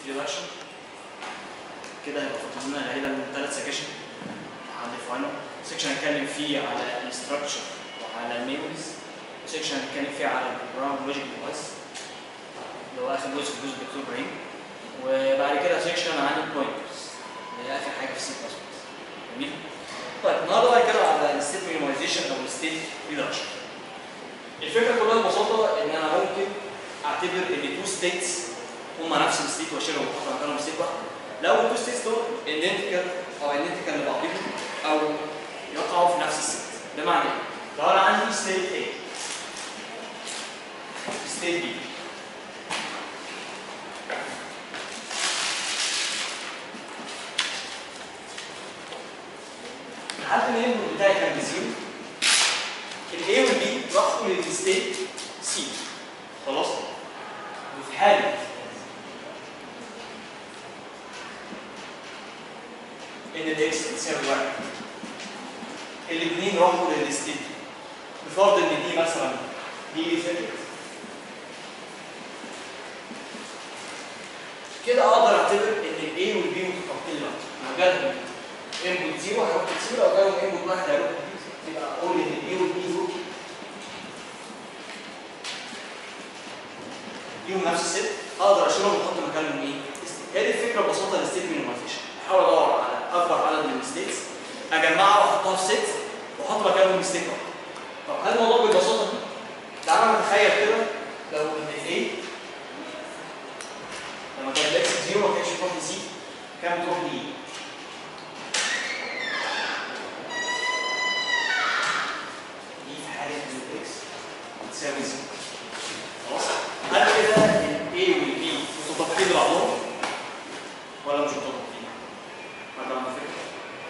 ريدكشن كده هيبقى فاضل لنا هنا ثلاث سكاشن عند الفاينل سكشن هنتكلم فيه على الاستراكشر وعلى الميموريز سكشن هنتكلم فيه على البروجرام لوجيك ديفايس اللي هو اخر جزء في جزء الدكتور ابراهيم وبعد كده سكشن عن البوينترز اللي هي اخر حاجه في السي بلس بلس جميل طيب النهارده بقى كده على الستيت مينيمايزيشن او الستيت ريدكشن الفكره كلها ببساطه ان انا ممكن اعتبر ان تو ستيتس هما نفس الستيت واشيلهم واحط مكانهم ستيت واحد لو التو ستيتس دول ايدنتيكال او ايدنتيكال لبعضهم او يقعوا في نفس الست بمعنى ايه؟ لو انا عندي ستيت A ستيت B لحد ما الانبوت بتاعي كان بزيرو الاي والبي راحوا للستيت سي خلاص وفي حاله ان الاكس بتساوي واحد الاثنين راحوا للستيت بفرض ان دي مثلا دي فكره كده اقدر اعتبر ان الاي والبي متطابقين لبعض لو جالهم انبوت زيرو هيروح زيرو لو جالهم انبوت واحد هيروح يبقى اقول ان الاي والبي دول ليهم نفس الست اقدر اشيلهم واحط مكانهم ايه؟ هي دي الفكره ببساطه الستيت مينيمايزيشن احاول ادور على اكبر عدد من الستيتس اجمعها واحطها في ست واحط مكانهم ستيت واحد طب هل الموضوع بالبساطه دي؟ تعالى نتخيل كده لو ان الايه لما كان الاكس زيرو ما كانش بتروح لسي كان بتروح لايه؟ دي في حاله ان الاكس بتساوي زيرو خلاص هل كده الاي والبي متطابقين لبعضهم ولا مش متطابقين؟ ولا ما فكره؟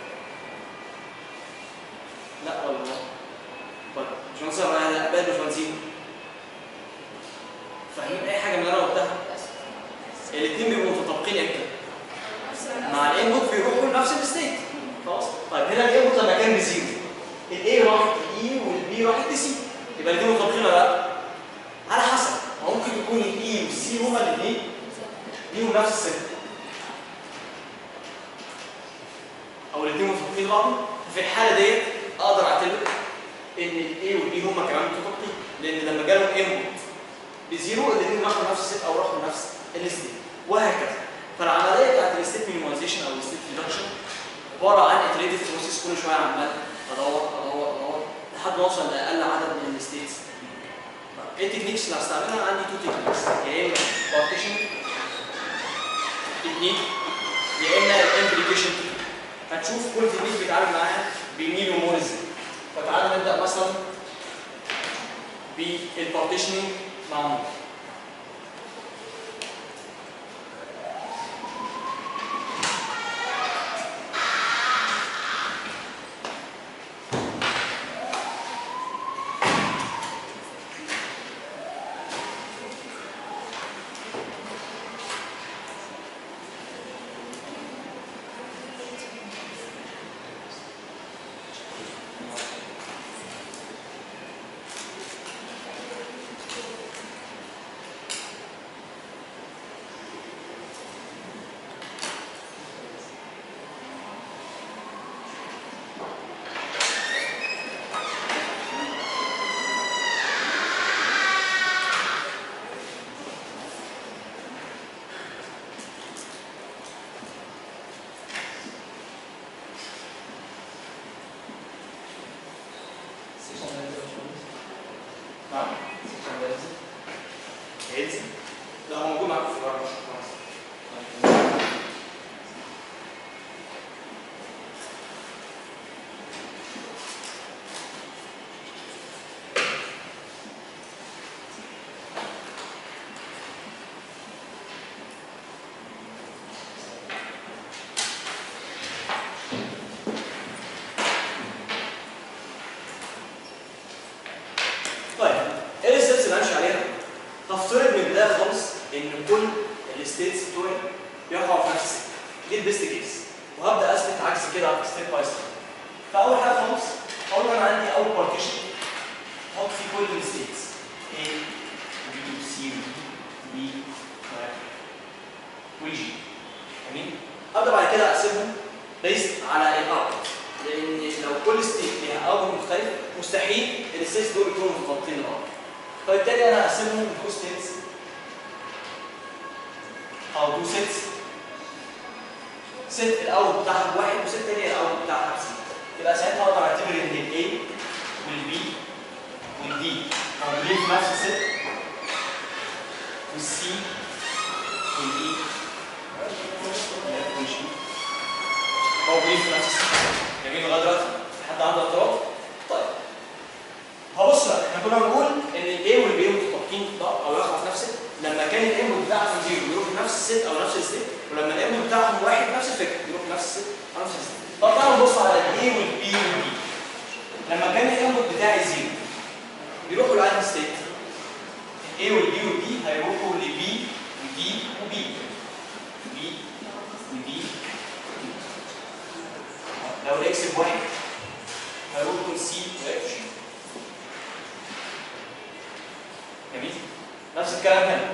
لا ولا لا؟ طيب مش مثلا انا بقى باشمهندسين فاهمين اي حاجه من اللي انا قلتها؟ الاثنين بيبقوا متطابقين امتى؟ مع الانبوت بيروحوا لنفس الستيت خلاص طيب هنا الانبوت لما كان بزيرو الاي راح لاي والبي راحت لسي يبقى الاثنين متطابقين ولا لا؟ على حسب ممكن يكون الاي والسي هما الاثنين ليهم نفس الست او الاثنين متطابقين لبعض في الحاله ديت اقدر اعتبر ان الاي والبي هما كمان متطابقين لان لما جالهم انبوت بزيرو الاثنين راحوا لنفس الست او راحوا لنفس الستيت وهكذا فالعمليه بتاعت الستيت مينيمايزيشن او الستيت ريدكشن عباره عن اتريتيف بروسيس كل شويه عمال ادور ادور ادور لحد ما اوصل لاقل عدد من الستيتس ايه التكنيكس اللي هستعملها عندي تو تكنيكس يا اما بارتيشن تكنيك يا اما الامبليكيشن هتشوف كل تكنيك بيتعامل معاها بميل ومور ازاي فتعالى نبدا مثلا بالبارتيشننج مع مور نعم هيلز لا هو موجود معاكم في الورقه مش خلاص طيب ايه الستبس اللي همشي عليها؟ هفترض من البدايه خالص ان كل الستيتس بتوعي بيقعوا في نفس السكه دي البيست كيس وهبدا اثبت عكس كده ستيب باي ستيب فاول حاجه خالص اقول له انا عندي اول بارتيشن احط فيه كل الستيتس A B C D وهكذا والجي جميل ابدا بعد كده اقسمهم بيست على الاوت لان لو كل ستيت ليها اوت مختلف مستحيل الستيتس دول يكونوا متطابقين لبعض فبالتالي انا اقسمهم لتو ستيتس او تو سيتس ست الاول بتاعها بواحد وست تاني الاول بتاعها بزيرو يبقى ساعتها اقدر اعتبر ان الاي والبي والدي موجودين في نفس الست والسي والاي والجي موجودين في نفس الست جميل لغايه دلوقتي حد عنده اعتراض؟ طيب هبص بقى احنا كنا بنقول ان الاي والبي متطابقين او يقعوا في نفس الست لما كان الانبوت بتاعهم زيرو بيروح نفس الست او نفس الست ولما الانبوت بتاعهم واحد نفس الفكره بيروح نفس الست او نفس الست طب تعالوا نبص على الاي والبي والدي لما كان الانبوت بتاعي زيرو بيروحوا لانهي ستيت الاي والبي والدي هيروحوا لبي ودي وبي بي ودي لو الاكس بواحد هيروحوا لسي واف جي جميل نفس الكلام هنا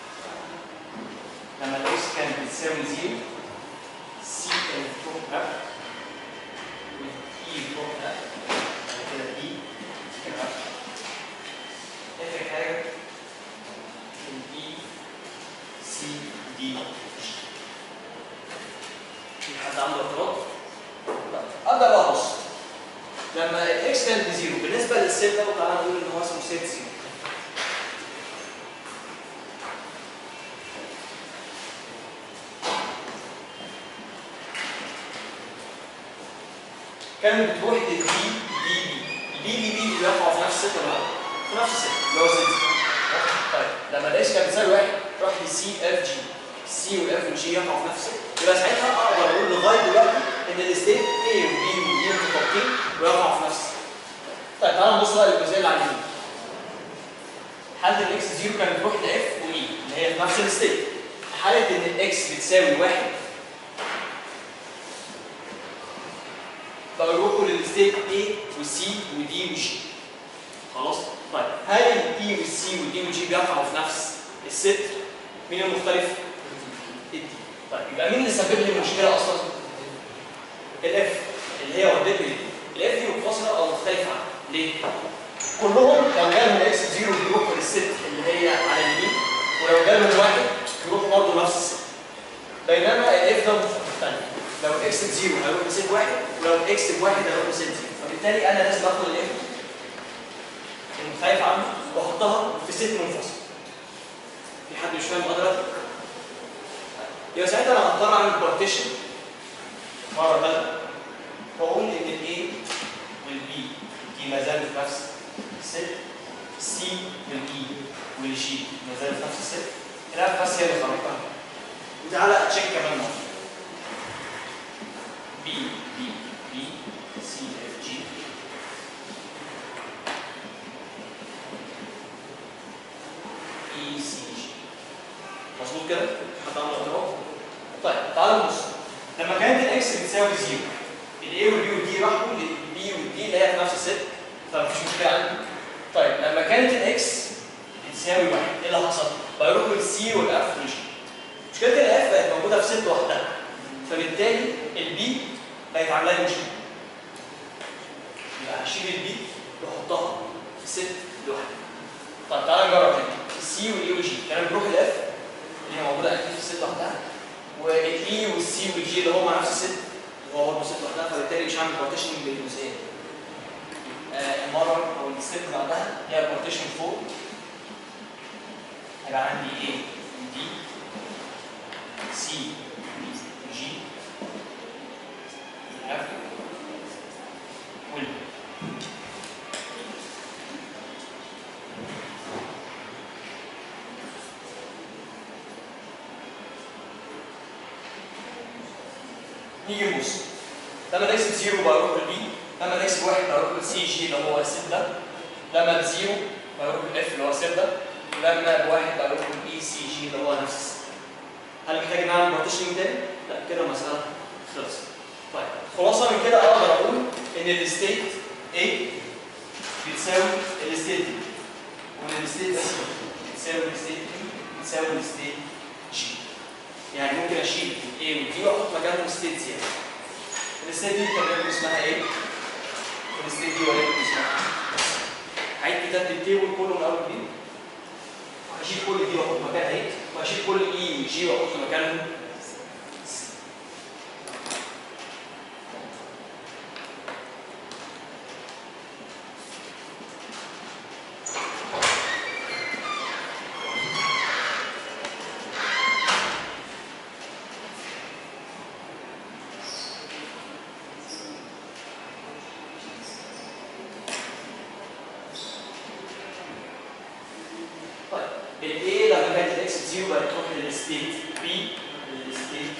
لما الاكس كانت بتساوي زيرو سي كانت بتروح اب والاي بتروح اب بعد كده الاي كان اب اخر حاجه الاي سي دي في حد عنده اعتراض؟ لا ابدا بقى ابص لما الاكس كانت بزيرو بالنسبه للسيت ده تعالى نقول ان هو اسمه سيت زيرو كانت بتروح للدي دي بي الدي دي بي اللي يقع في نفس الست ولا لا؟ في نفس الست اللي هو ست طيب لما الاكس كان بتساوي واحد راح لسي اف جي سي والاف والجي يقعوا في نفس الست يبقى ساعتها اقدر اقول لغايه دلوقتي ان الستيت A وبي ودي متطابقين ويقعوا في نفس الست طيب تعالوا نبص بقى للجزئيه اللي على اليمين حاله الاكس زيرو كانت بتروح لاف واي اللي هي في نفس الستيت في حاله ان الاكس بتساوي واحد بقى يروحوا للستيت A وسي ودي وجي خلاص طيب هل الاي والسي والدي والجي بيقعوا في نفس الست مين المختلف الدي طيب يبقى مين اللي سبب لي المشكله اصلا الاف اللي هي ودتني دي الاف دي منفصله او مختلفه عنها ليه كلهم لو جالهم اكس زيرو بيروحوا للست اللي هي على اليمين ولو جالهم واحد بيروحوا برضه نفس الست بينما الاف ده مختلف لو اكس بزيرو هيروح لست واحد ولو اكس بواحد هيروح لست زيرو فبالتالي انا لازم اخد الاف المختلف عنه واحطها في ست منفصل في حد مش فاهم قدرات يبقى ساعتها انا هضطر اعمل بارتيشن مره ثالثه واقول ان الاي والبي دي ما زالوا في نفس الست سي والاي والجي ما زالوا في نفس الست الاف بس هي اللي خرجتها وتعالى تشيك كمان مره بي بي بي سي اف جي اي سي جي مظبوط كده؟ حد عنده اعتراض؟ طيب تعالوا نبص لما كانت الاكس بتساوي زيرو الاي والبي والدي راحوا للبي والدي اللي هي في نفس الست فمفيش مشكله عندي طيب لما كانت الاكس بتساوي واحد ايه اللي حصل؟ بقى يروحوا للسي والاف والجي مشكله الاف بقت موجوده في ست لوحدها فبالتالي البي بقت عامله لي مشكله يبقى هشيل البي واحطها في ست لوحدها طب تعالى نجرب تاني السي والاي والجي كانت بتروح الاف اللي هي موجوده اكيد في الست لوحدها والاي والسي والجي اللي هو مع نفس الست وهو برضه ست لوحدها فبالتالي مش هعمل بارتيشن للجزئيه آه المره او الستيب اللي بعدها هي بارتيشن فوق هيبقى عندي A D C G F وال نيجي نبص لما الاكس بزيرو بروح للبي لما الاكس بواحد بروح للسي جي اللي هو الست ده لما بزيرو بروح للاف اللي هو الست ده ولما بواحد بروح للاي سي جي اللي هو نفس الست هل محتاج نعمل بارتيشننج تاني؟ لا كده المسألة خلصت. طيب خلاصة من كده أقدر أقول إن الستيت A بتساوي الستيت B وإن الستيت C بتساوي الستيت B بتساوي الستيت G. يعني ممكن اشيل الاي والدي واحط مكانهم ستيتس يعني الستيت دي كان بيقول اسمها ايه؟ الستيت دي وليكن اسمها هعيد كتابه التيبل كله من اول وجديد وهشيل كل دي واحط مكانها ايه وهشيل كل اي وجي واحط مكانهم طيب الايه لما كانت الاكس بزيرو بقت تروح للستيت بي للستيت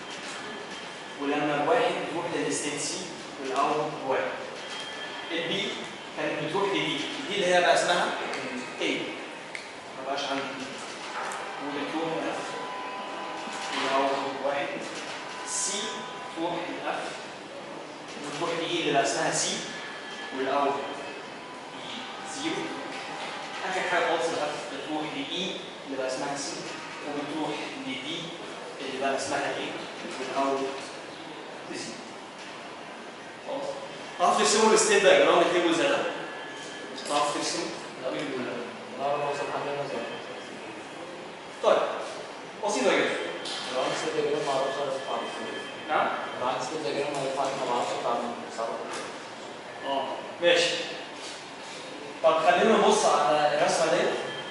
ولما واحد تروح للستيت سي والاوت واحد البي كانت بتروح لدي دي اللي هي بقى اسمها اي ما بقاش عندي دي وبتروح لاف والاوت واحد سي تروح لاف وتروح لاي اللي بقى اسمها سي والاوت زيرو اخر حاجه خالص الاف بتروح لاي اللي بقى اسمها سي وبتروح لدي اللي بقى اسمها ايه والاوت زي خلاص تعرف ترسموا الستيت دايجرام التيبل زي ده تعرف ترسموا لا لا اوصل حاجه مثلا طيب بسيطه جدا لو انا نسيت اجرام ما اعرفش ارفع نعم لو انا نسيت اجرام ما ينفعش ما بعرفش ارفع صعب اه ماشي طب خلينا نبص على الرسمه دي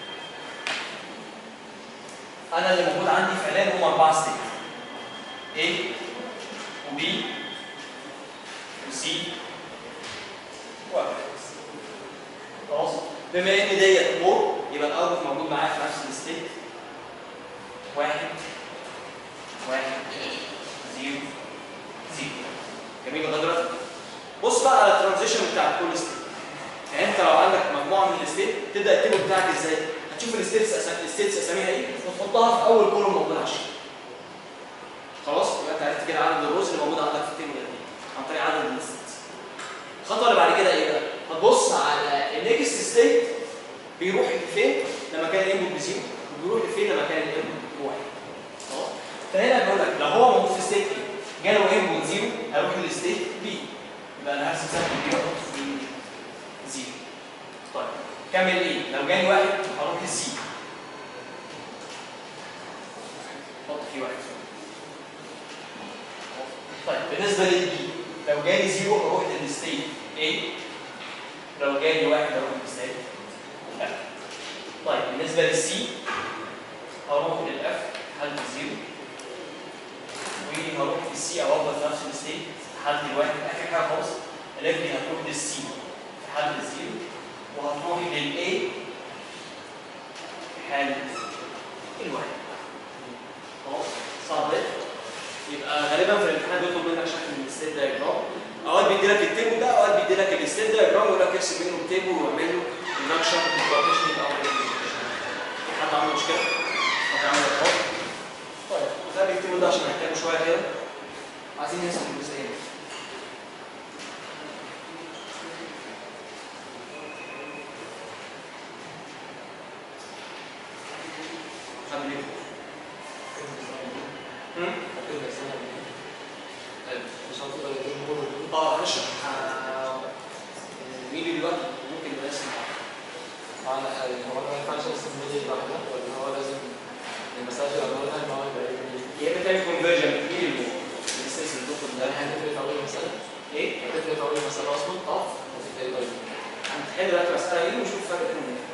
انا اللي موجود عندي فعليا هم اربعه ستيت A و B و C و خلاص بما ان ديت مور يبقى الاوت موجود معايا في نفس الستيت واحد واحد زيرو زيرو جميل لغايه دلوقتي بص بقى على الترانزيشن بتاع كل ستيت يعني انت لو عندك مجموعه من الستيت تبدا التيبل بتاعك ازاي؟ هتشوف الستيتس أسا... الستيتس اساميها ايه وتحطها في اول كولوم موجود على الشيت خلاص يبقى انت عرفت كده عدد الروز اللي موجوده عندك في التيبل قد ايه عن طريق عدد الستيتس الخطوه اللي بعد كده ايه بقى؟ هتبص على النكست ستيت بيروح لفين لما كان الانبوت بزيرو وبيروح لفين لما كان الانبوت بواحد خلاص فهنا بيقول لك لو هو موجود في ستيت ايه جاله انبوت زيرو هيروح للستيت بي يبقى انا هرسم سهم بي واحط في زيرو طيب كمل ايه لو جالي واحد هروح للسي حط فيه واحد طيب بالنسبه للبي لو جالي زيرو هروح للستيت A لو جالي واحد هروح للستيت F طيب بالنسبه للسي هروح للاف حل زيرو وهروح في السي او افضل في نفس الستيت حل الواحد اخر حاجه خالص الاف دي هتروح للسي في حل الزيرو وهتروح للاي في حاله الواحد خلاص صعب ايه؟ يبقى غالبا في الامتحان بيطلب منك شكل من الستيت دايجرام اوقات بيدي لك التيبل ده اوقات بيدي لك الستيت دايجرام ويقول لك ارسم منه التيبل واعمل له النكشه والبارتيشن او في حد عنده مشكله؟ حد عنده اعتراض؟ طيب خلي التيبل ده عشان نحتاجه شويه كده عايزين نرسم الجزئيه دي خلي بالك. هم؟ مش هتقدر تجيب كله اه معلش ه- ميلي دلوقتي ممكن نرسم معنى هو انا ما ينفعش ارسم ميلي لوحدها ولا هو لازم المسافه اللي بعملها ان هو يبقى ايه ميلي يا اما تعمل كونفرجن من ميلي لمور الاستنس اللي تاخد ده ده هتفرق في اول مساله ايه؟ هتفرق في اول مساله اصلا اه هتفرق ايه طيب هنحل دلوقتي مساله ايه ونشوف الفرق بينهم ايه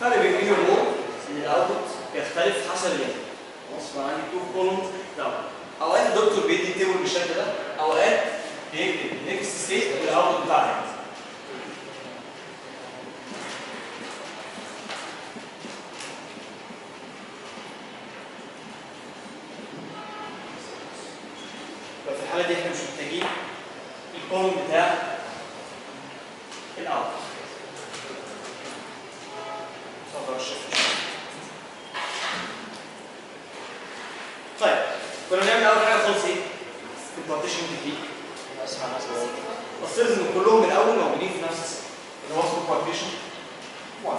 الفرق بين مين والمور ان الاوتبوت بيختلف حسب اليوم خلاص فانا عندي تو كولومز اوقات الدكتور بيدي تيبل بالشكل ده اوقات بيكتب نيكست ستيت والاوتبوت بتاعها ففي الحاله دي احنا مش محتاجين الكولوم بتاع الاوت صبر الشفت طيب كنا بنعمل اول حاجه خالص ايه؟ البارتيشن تكنيك اسمع ناس بقول نفترض ان كلهم من الاول موجودين في نفس السنه اللي هو اسمه بارتيشن 1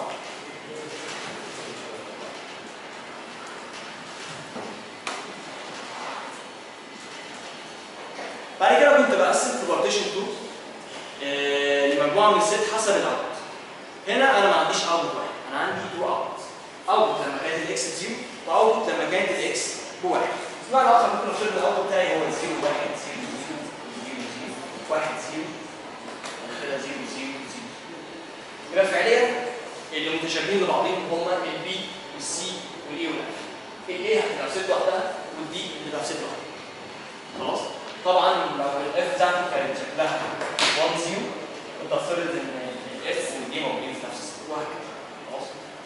بعد كده كنت بقسم في بارتيشن 2 آه، لمجموعه من الست حسب الاوت هنا انا ما عنديش اوت واحد انا عندي تو اوت اوت لما كانت الاكس بزيرو واوت لما كانت الاكس بواحد بمعنى اخر ممكن افترض ان الاوت بتاعي هو 0 1 0 0 0 0 1 0 كده 0 0 0 يبقى فعليا اللي متشابهين لبعضهم هم البي والسي والاي والاف الاي هتبقى في ست لوحدها والدي هتبقى في ست لوحدها خلاص طبعا لو الاف بتاعتي كانت شكلها 1 0 كنت افترض ان الاف والدي موجودين في نفس الست وهكذا خلاص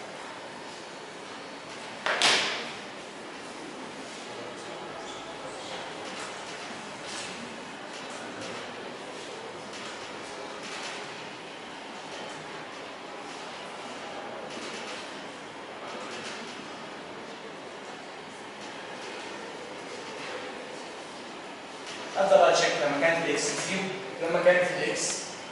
ابدا بقى اتشيك لما كانت الاكس بزيرو لما كانت الاكس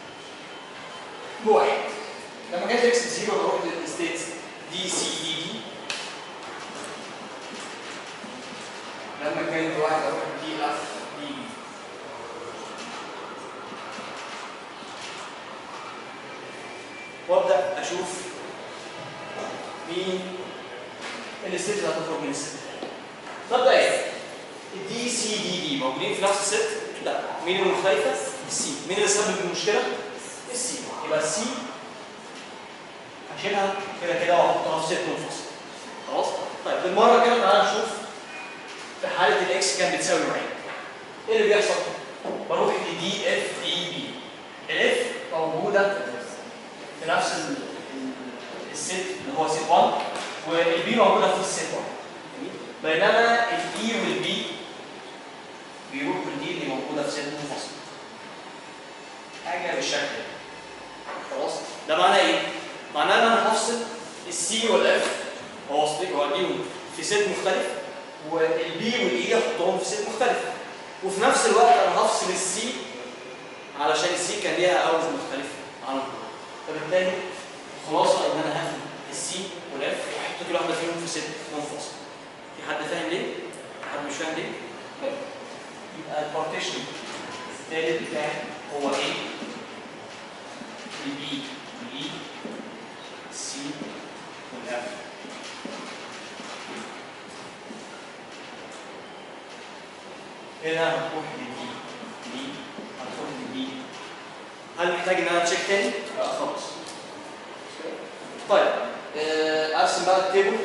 بواحد لما كانت الاكس بزيرو بروح للستيتس دي سي دي دي لما كانت واحد اروح دي اف دي بي وابدا اشوف مين الستيت اللي هتخرج من الست مبدئيا الدي سي دي دي موجودين في نفس الست؟ لا مين المختلفة؟ السي مين اللي سبب المشكلة؟ السي يبقى السي هشيلها كده كده واحطها في ست منفصل خلاص؟ طيب بالمرة كده تعالى نشوف في حالة الاكس كان بتساوي واحد ايه اللي بيحصل؟ بروح لدي اف دي بي الاف موجودة في نفس ال- ال- الست اللي هو ست 1 والبي موجودة في الست 1 بينما الاي والبي بيروحوا لدي اللي موجوده في ست منفصل. حاجه بالشكل ده. خلاص؟ ده معناه ايه؟ معناه ان انا هفصل السي والاف هو وصلي هوديهم في ست مختلف والبي والاي احطهم في ست مختلف. وفي نفس الوقت انا هفصل السي علشان السي كان ليها اوز مختلفه عنهم. فبالتالي الخلاصه ان انا هاخد السي والاف واحط كل واحده فيهم في ست منفصل. في حد فاهم ليه؟ حد مش فاهم ليه؟ طيب. يبقى البارتيشن الثالث بتاعي هو ايه؟ البي والاي السي والاف هنا هتروح للبي دي هتروح للبي هل محتاج ان انا تشيك تاني؟ لا خلاص طيب آه، ارسم بقى التيبل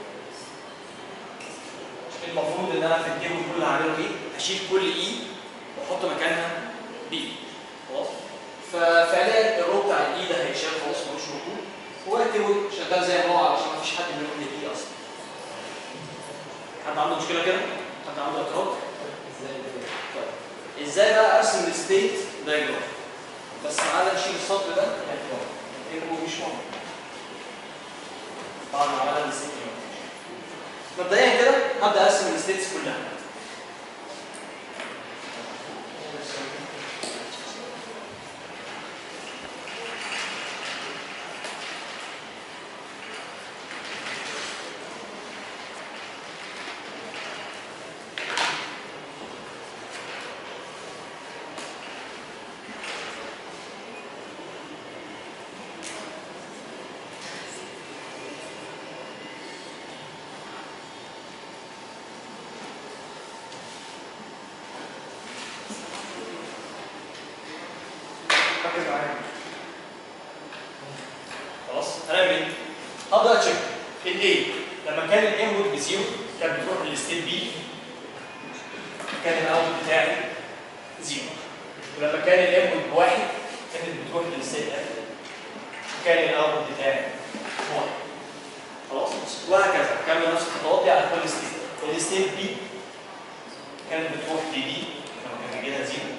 المفروض ان انا في التيبل كل اللي هعمله ايه؟ هشيل كل اي واحط مكانها بي خلاص؟ ففعليا الرو بتاع الاي ده هيتشال خلاص ملوش وجود هو التيبل شغال زي ما هو علشان مفيش حد بيروح للاي اصلا حد عنده مشكله كده؟ حد عنده اعتراض؟ ازاي كده؟ طيب ازاي بقى ارسم الستيت دايجرام؟ بس تعالى نشيل السطر ده انه مش مهم بعد ما عملنا الستيت مبدئيا كده هبدا ارسم الستيتس كلها بقى تشيك الاي لما كان الانبوت بزيرو كانت بتروح للستيت بي كان الاوتبوت بتاعي زيرو ولما كان الانبوت بواحد كانت بتروح للستيت اف وكان الاوتبوت بتاعي واحد خلاص وهكذا كمل نفس الخطوات دي على كل ستيت الستيت بي كانت بتروح لدي لما كان بيجي زيرو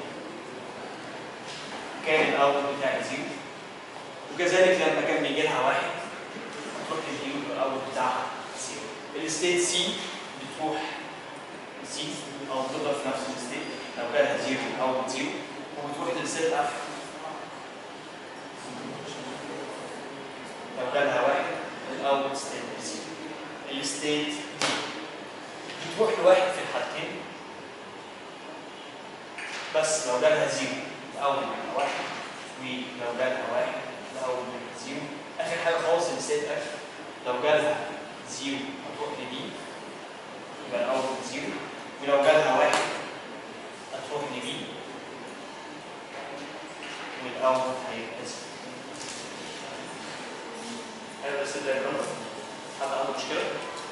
كان الاوتبوت بتاعي زيرو وكذلك لما كان بيجي لها واحد بتروح للدي الاوتبوت بتاعها زيرو الستيت سي بتروح سي او بتفضل في نفس الستيت لو كانت زيرو او زيرو وبتروح للستيت اف لو كانها واحد الاوت ستيت بزيرو الستيت دي بتروح لواحد في الحالتين بس لو جالها زيرو الاول من واحد ولو جالها واحد الاول من زيرو اخر حاجه خالص الستيت اف لو جالها زيرو هتروح لدي يبقى الاول من زيرو ولو جالها واحد هتروح لبي والاول هيبقى زيرو هذا بس ده الرمز حد عنده مشكله؟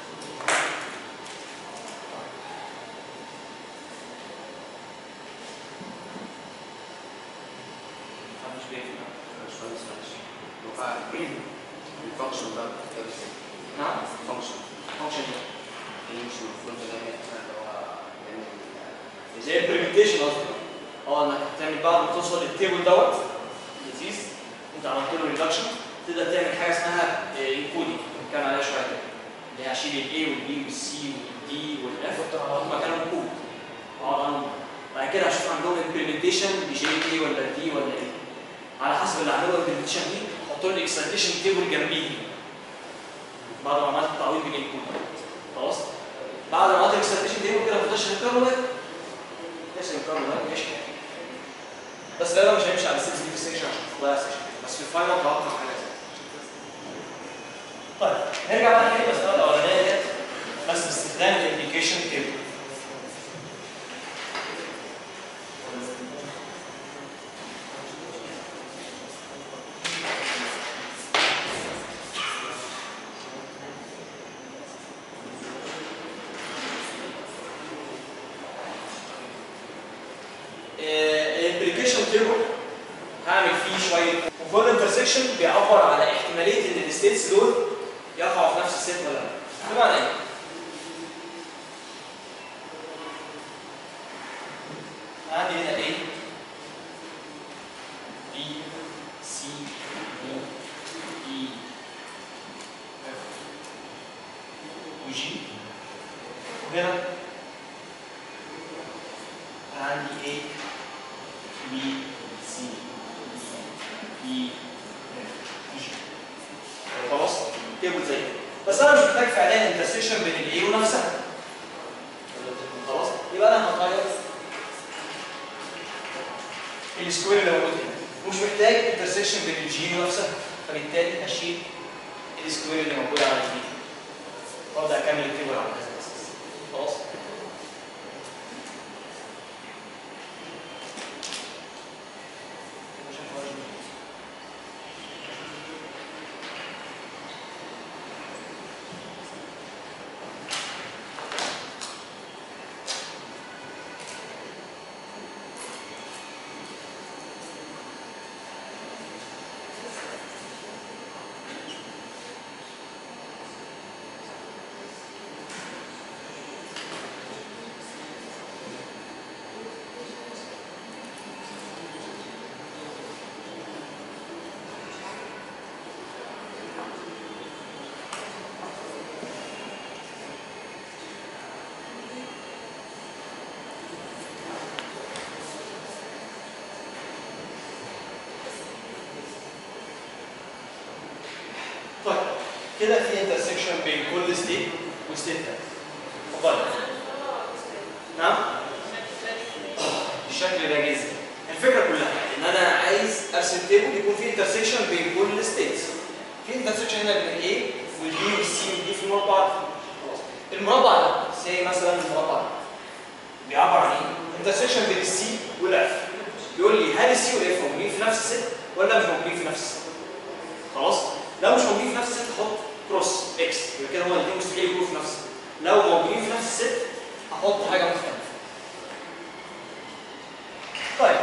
محدش بيفهم باشمهندس معلش هو فعلا الفانكشن ده كده ازاي؟ نعم الفانكشن فانكشن اللي مش المفروض ان هي اللي هو يعني زي البريمنتيشن قصدي اه انك هتعمل بعد ما توصل للتيبل دوت لذيذ انت عملت له ريدكشن تقدر تعمل حاجه اسمها انكودنج كان عليها شويه كده اللي هي اشيل الاي والبي والسي والدي والاف واحط مكانهم كود اقعد عنهم بعد كده هشوف عندهم امبلمنتيشن بجي اي ولا دي ولا ايه على حسب اللي عملوا امبلمنتيشن دي احط له الاكسلتيشن تيبل جنبيه بعد ما عملت التعويض بالانكود خلاص بعد ما عملت الاكسلتيشن تيبل كده ما تقدرش تنكره ده ماشي نكرر ده ماشي بس لا لا مش هيمشي على السيكس دي في السيكشن عشان تضيع السيكشن بس في الفاينل توقع حاجه زي كده. طيب نرجع بقى نحل المساله الاولانيه ديت بس باستخدام الابلكيشن تيبل الابلكيشن تيبل هعمل فيه شويه وكل انترسكشن بيعبر على احتماليه ان الستيتس دول يقعوا في نفس الست ولا لا بمعنى ايه؟ عندي هنا A B C D E F و G وهنا عندي A B C D E F G خلاص تيبل زي كده. بس انا مش محتاج فعليا انترسيشن بين الاي ونفسها خلاص يبقى انا هغير السكوير اللي موجود هنا ومش محتاج انترسيكشن بين الجي ونفسها فبالتالي هشيل السكوير اللي موجود على الجي وابدا اكمل التيبل على هذا الاساس خلاص طيب كده في انترسكشن بين كل ستيت وستيت تاني اتفضل نعم الشكل ده جزء الفكره كلها ان انا عايز ارسم تيبل يكون فيه انترسكشن بين كل ستيتس في انترسكشن هنا بين A والبي والسي والدي في المربع ده. خلاص المربع ده زي مثلا المربع ده بيعبر عن ايه؟ انترسكشن بين السي والاف يقول لي هل السي والاف موجودين في نفس الست ولا مش موجودين في نفس الست؟ خلاص؟ لو مش موجودين في نفس الست حط كروس اكس يبقى كده هو الاثنين مستحيل يكونوا في نفس لو موجودين في نفس الست هحط حاجه مختلفه طيب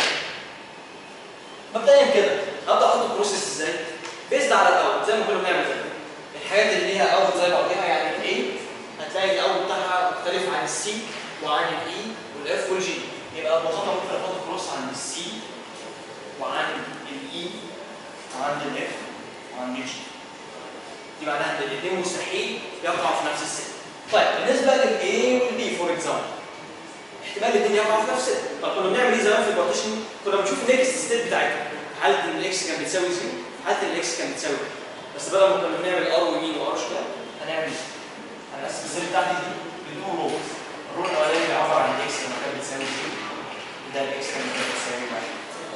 مبدئيا كده ابدا احط البروسيس ازاي؟ بيزد على الاول زي ما كنا بنعمل كده الحاجات اللي ليها اول زي بعضيها يعني الاي هتلاقي الاول بتاعها مختلف عن السي وعن الاي والاف والجي يبقى ببساطه ممكن احط كروس عند السي وعن الاي وعند الاف وعند الجي دي معناها ان الاثنين مستحيل يقعوا في نفس الست طيب بالنسبه للاي والبي فور اكزامبل احتمال الاثنين يقعوا في نفس الست طب كنا بنعمل ايه زمان في البارتيشن كنا بنشوف النكست ستيت بتاعتها حاله ان الاكس كان بتساوي زيرو حاله ان الاكس كان بتساوي واحد. بس بدل ما كنا بنعمل ار ويمين وار شمال هنعمل ايه؟ هنقسم الزر بتاعتي دي لتو رولز الرول الاولاني بيعبر عن الاكس لما كانت بتساوي زيرو ده الاكس لما كانت بتساوي واحد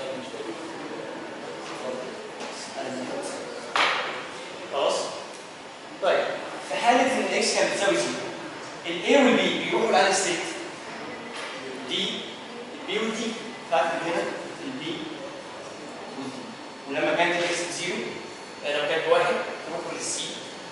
خلاص؟ طيب في حالة إن الإكس كانت بتساوي زيرو الA والB بيروحوا لأنهي ستيت؟ دي البي والدي فاكتب هنا البي والدي ولما كانت الإكس بزيرو آه، لما كانت بواحد تروحوا للسي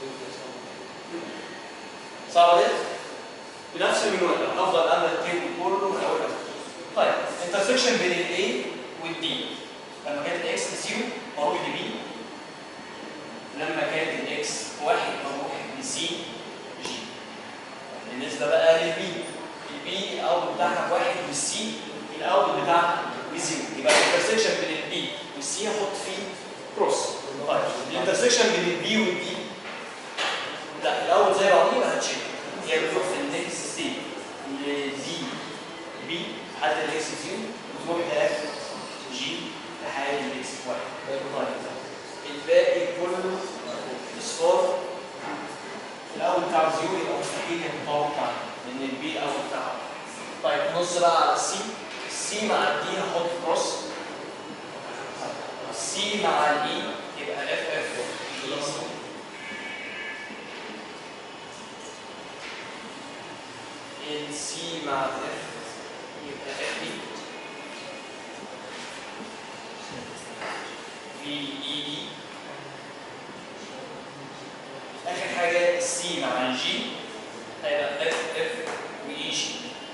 صعبة دي؟ بنفس المنوال هفضل أنا التيبل كله من أول لآخر. طيب انترسكشن بين الA والدي لما كانت الإكس بزيرو بروح لبي لما كانت الاكس واحد بروح لسي جي بالنسبه بقى للبي البي الاول بتاعها واحد والسي الاول بتاعها بزيرو يبقى الانترسكشن بين البي والسي هحط فيه كروس طيب الانترسكشن بين البي والدي لا الاول زي بعضيه يبقى هتشيك هي بتروح في النكست ستيت لدي بي لحد الاكس زيرو وتروح لاف جي لحد الاكس واحد طيب الباقي كله اصفار الاول بتاع زيرو يبقى مستحيل يتطور بتاعنا لان البي الاول بتاعها طيب نص بقى على السي السي مع الدي هحط كروس السي مع الاي يبقى اف اف السي مع الاف يبقى اف اي في اي دي اخر حاجه السي مع الجي هيبقى اف اف واي جي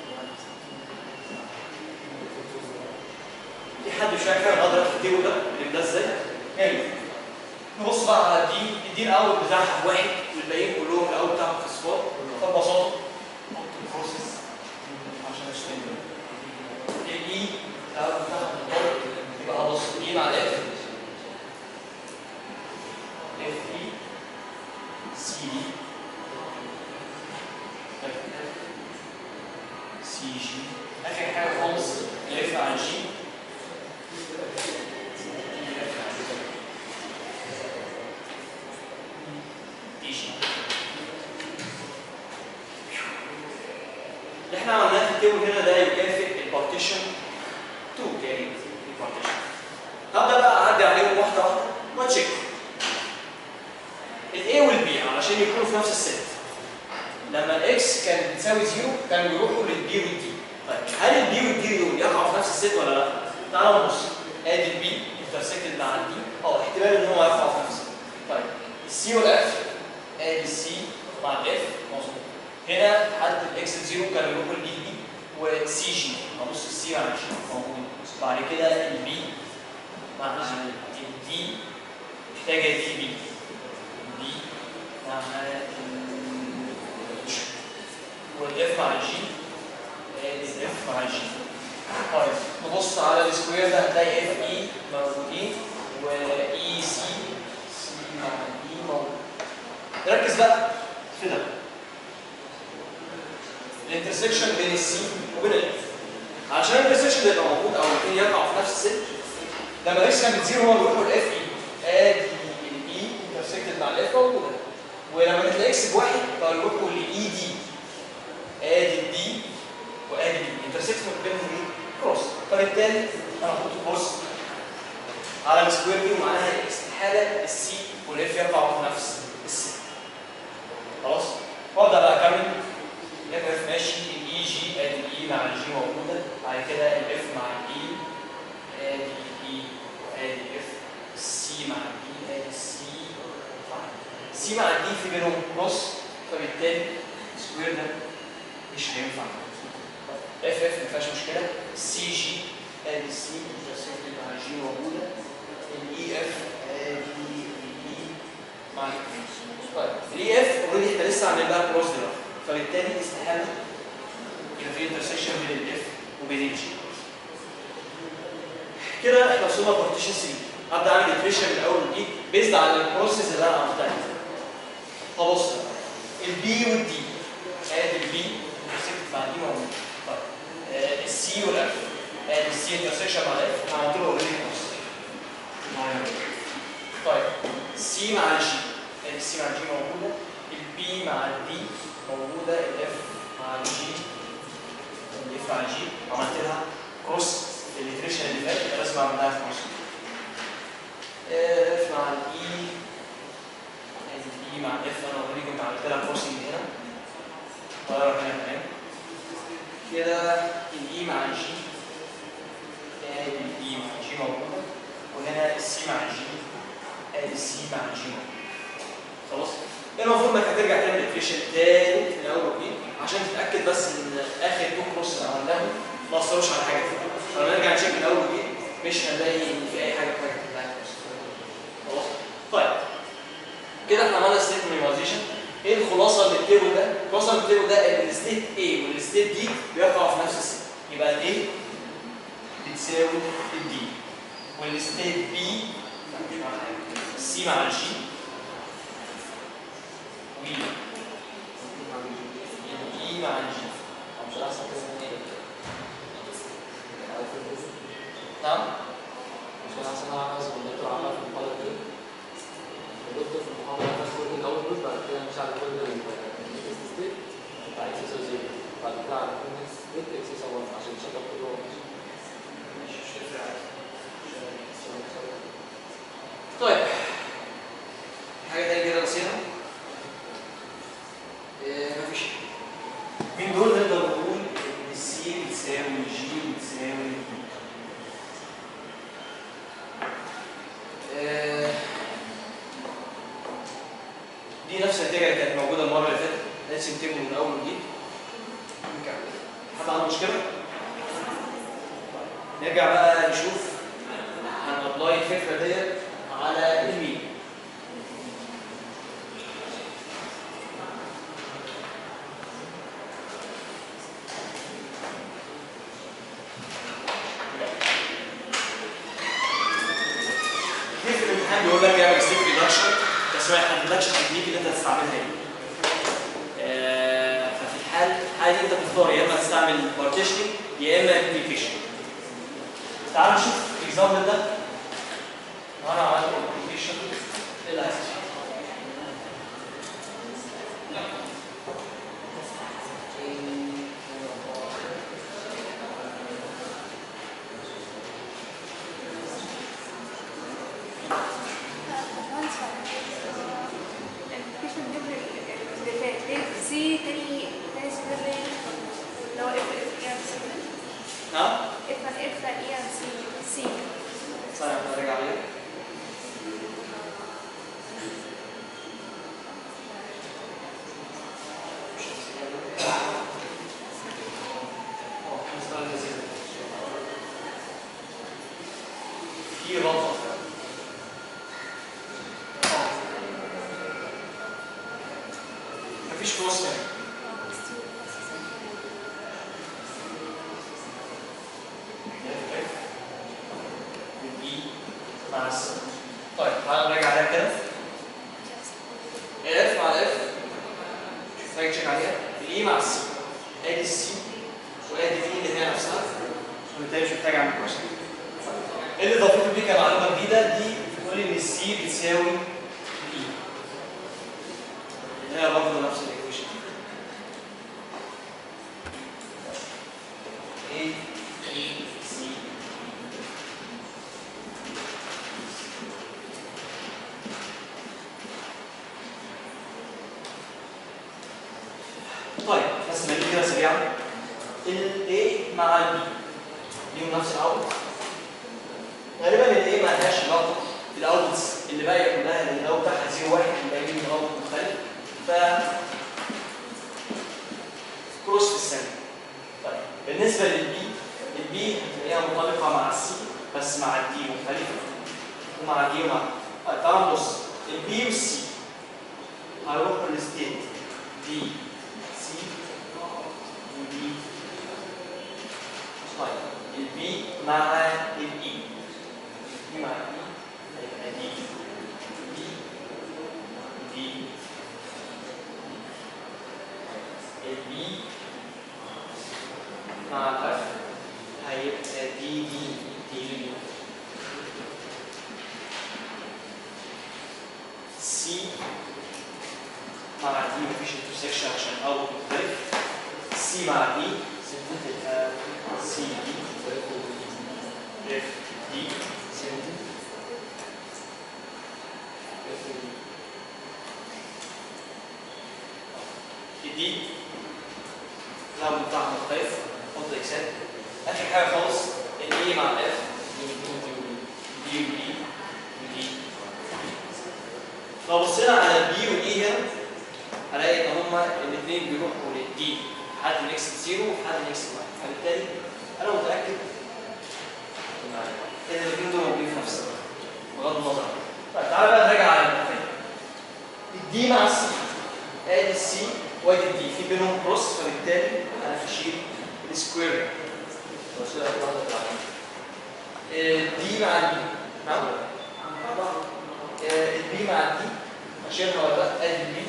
في حد مش فاكر حاجه اقدر في التيبل ده اللي ده ازاي؟ حلو نبص بقى على دي دي الاول بتاعها واحد والباقيين كلهم الاول بتاعهم في صفار فببساطه نحط البروسيس عشان اشتغل الاي الاول بتاعها بالضبط يبقى هبص الاي مع الاف اف اي سي دي اف اف سي جي اخر حاجه خالص الاف على جي دي جي اللي احنا عملناه في التيبل هنا ده يكافئ البارتيشن 2 تقريبا البارتيشن هبدا بقى اعدي عليهم واحده واحده واتشيك الاي والبي علشان يكونوا في نفس الست لما الاكس كانت بتساوي زيرو كانوا بيروحوا للبي والدي طيب هل البي والدي دول يقعوا في نفس الست ولا لا؟ تعالوا نبص ادي البي انترسكتد مع الدي اه احتمال ان هو يقعوا في نفس الست طيب السي والاف ادي السي مع الاف مظبوط هنا حد الاكس زيرو كانوا يروحوا للبي دي وسي جي ابص السي مع الجي موجود بعد كده البي مع الدي محتاجه دي بي دي مع والاف مع الجي ادي اف مع الجي طيب نبص على السكوير ده هتلاقي اف اي موجودين واي سي سي مع اي موجود ركز بقى في ده الانترسكشن بين السي وبين الاف عشان الانترسكشن ده يبقى موجود او الاثنين يقعوا في نفس الست لما الاكس كانت زيرو هو بيروحوا الاف اي ادي الاي انترسكتد مع الاف موجوده ولما كانت الاكس بواحد بقى يروحوا لاي دي ادي الدي وادي الدي انترسكت ما بينهم ايه؟ كروس فبالتالي انا هحط كروس على السكوير دي ومعناها استحاله السي والاف يقعوا في نفس السي خلاص وابدا بقى اكمل الاف اف ماشي الاي جي ادي الاي مع الجي موجوده بعد كده الاف مع الاي ادي الاي وادي الاف السي مع الاي ادي السي مع السي مع الدي في بينهم كروس فبالتالي السكوير ده مش هينفع اف اف ما فيهاش مشكله السي جي ادي السي انترسكت مع جي موجوده الاي اف ادي الاي مع الاي طيب الاي اف اوريدي احنا لسه عاملين بقى كروس دلوقتي فبالتالي استحاله يبقى في انترسكشن بين الاف وبين الجي كده احنا وصلنا بارتيشن 3 هبدا اعمل ديفينيشن من اول وجديد بيزد على البروسيس اللي انا عملتها خلاص البي والدي ادي البي انترسكت مع دي موجود طيب آه، السي والاف ادي السي انترسكشن مع الاف انا عملت له اوريدي كروس طيب سي مع الجي ادي السي مع الجي موجوده البي مع الدي موجوده الاف مع الجي الاف مع الجي عملت لها كروس الاتريشن اللي فات يبقى لازم اعمل لها كروس اف مع الاي الاي مع الاف انا اوريدي كنت عملت لها كروسنج هنا طيارة هنا كمان كده الاي مع الجي ادي الاي مع الجي موجوده وهنا السي مع الجي ادي السي مع الجي موجوده خلاص المفروض انك هترجع تعمل اتريشن تاني من اول وجديد عشان تتاكد بس ان اخر تو كروس اللي عملناهم ما اثروش على حاجه فلما نرجع نشيك من اول وجديد مش هنلاقي ان في اي حاجه محتاجه تتعمل خلاص طيب كده احنا عملنا ستيت مينيمايزيشن ايه الخلاصه من التيبل ده؟ الخلاصه من التيبل ده ان الستيت A والستيت D بيقعوا في نفس الست يبقى ال A بتساوي ال D والستيت B لا مش مع حاجه السي مع الجي و الاي مع الجي مش احسن كده من ايه؟ عارف الجزء؟ نعم مش كان احسن اعمل نفس الدكتور عملها في المحاضره دي الدكتور في المحاضره عمل كل الاول جزء بعد كده مش على كل النكست ستيت بتاع اكس اس زيرو بعد كده على كل نكست ستيت اكس اس 1 عشان نشغل كله مش مش هتفرق عادي. طيب حاجه تانية كده نسيها إيه مفيش من دول نقدر نقول ان السي بتساوي جي بتساوي دي آه، دي نفس النتيجه اللي كانت موجوده المره اللي فاتت لازم تبني من اول وجديد نكمل حد عنده مشكله؟ نرجع بقى نشوف هنابلاي الفكره ديت على المين في في الامتحان بيقول لك اعمل ستيب ريدكشن بس ما يحددلكش التكنيك اللي انت هتستعملها ايه. آه، ففي الحال الحاله دي انت بتختار يا اما تستعمل بارتيشننج يا اما ابلكيشن. تعال نشوف الاكزامبل ده وانا عملت ابلكيشن ايه اللي هيحصل؟ سي تاني تاني سيناريو لو اف اف اي سي ها؟ اف اف اي سي سي ثانية واحدة ارجع عليه. اه، مسألة لذيذة. في غلطة اه. مفيش كروس هنا الاي مع السي طيب تعالى نراجع عليها كده الاف مع الاف محتاج تشيك عليها الاي مع السي ادي السي وادي الاي اللي هي نفسها وبالتالي مش محتاج اعمل كروس اللي ضافته دي كمعلومه جديده دي بتقول ان السي بتساوي الاي اللي هي برضه نفس الايكويشن A B C طيب بس نجيب كده سريعا ال A مع ال B ليهم نفس العوض غالبا ال A ما لهاش علاقه الاوتبوتس اللي باقيه كلها اللي الاوت بتاعها 0 1 الباقيين من اوت مختلف ف كروس في الثانيه طيب بالنسبه للبي البي هتلاقيها مطابقه مع السي بس مع الدي مختلفه ومع الدي ومع طيب تعالوا نبص البي والسي هيروحوا للستيت دي سي ودي طيب البي مع الاي دي مع الاي هيبقى دي دي دي البي مع الاف هيبقى دي دي دي دي سي مع دي مفيش انترسكشن عشان اوت مختلف سي مع دي هتبقى سي دي اف دي دي لو بتاعها مختلف حط اكسات اخر حاجه خالص الاي مع الاف دي ودي ودي لو بصينا على البي والاي هنا هلاقي ان هما الاثنين بيروحوا للدي حد نكست زيرو وحد نكست واحد فبالتالي انا متاكد ان الاثنين دول موجودين في نفس الوقت بغض النظر طيب تعالى بقى نراجع على المثال الدي مع السي ادي السي وادي الدي في بينهم كروس فبالتالي انا هشيل السكوير الدي مع الدي نعم آه، البي مع الدي اشيلها ولا لا ادي البي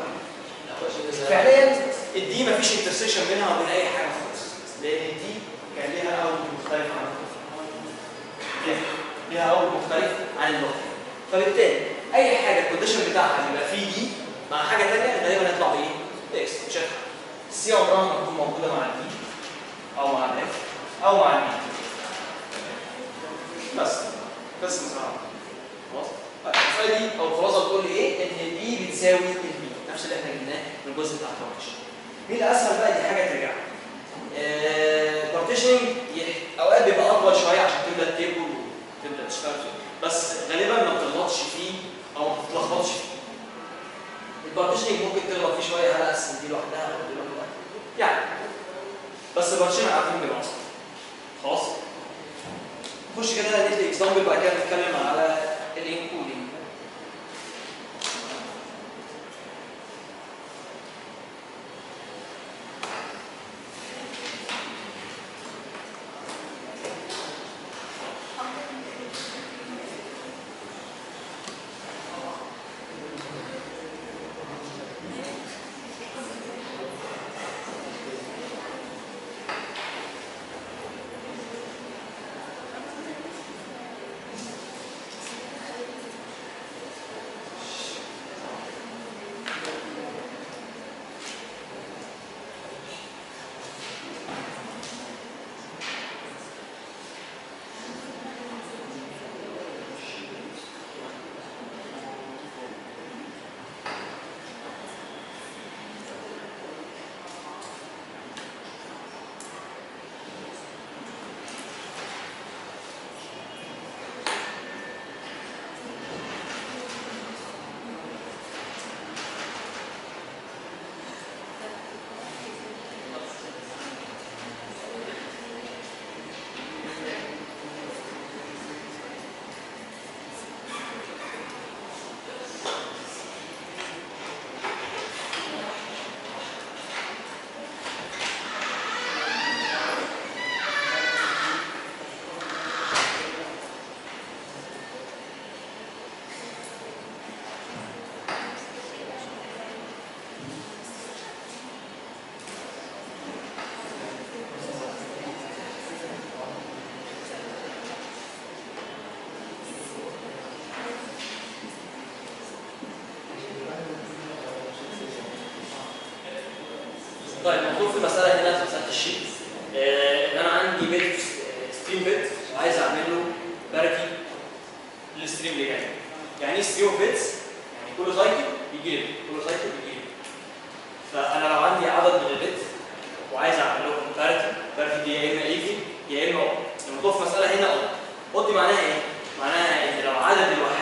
فعليا الدي مفيش انترسيشن بينها وبين اي حاجه خالص لان الدي كان ليها اول مختلف عن ليها- ليها اول مختلف عن اللغه فبالتالي اي حاجه الكونديشن بتاعها بيبقى فيه دي مع حاجه ثانيه غالبا هيطلع بايه؟ اكس مش هيطلع السي عمرها ما تكون موجوده مع الدي او مع الاف او مع البي بس بس بصراحه خلاص طيب الفايده دي او الخلاصه بتقول لي ايه؟ ان البي بتساوي البي نفس اللي احنا جبناه من الجزء بتاع البارتيشن مين الاسهل بقى دي حاجه ترجع البارتيشننج اوقات بيبقى اطول شويه عشان تبدا تيبل وتبدا تشتغل فيه بس غالبا ما بتغلطش فيه او ما بتتلخبطش فيه البارتيشننج ممكن تغلط فيه شويه هل اقسم دي لوحدها او دي لوحدها يعني بس البارتيشن عارفين بالعصر خلاص نخش كده ندي اكزامبل بعد كده نتكلم على الانكودنج طيب المفروض في مساله هنا في مساله الشيت آه، ان انا عندي بيت ستريم بيت وعايز اعمل له بارتي للستريم اللي جاي يعني ايه ستريم اوف بيتس؟ يعني كل سايكل بيجي لي كل سايكل بيجي لي فانا لو عندي عدد من البيت وعايز اعمل لهم بارتي بارتي دي يا اما ايفي يا اما اوت الموضوع في مساله هنا اوت اوت دي معناها ايه؟ معناها ان لو عدد الوحيد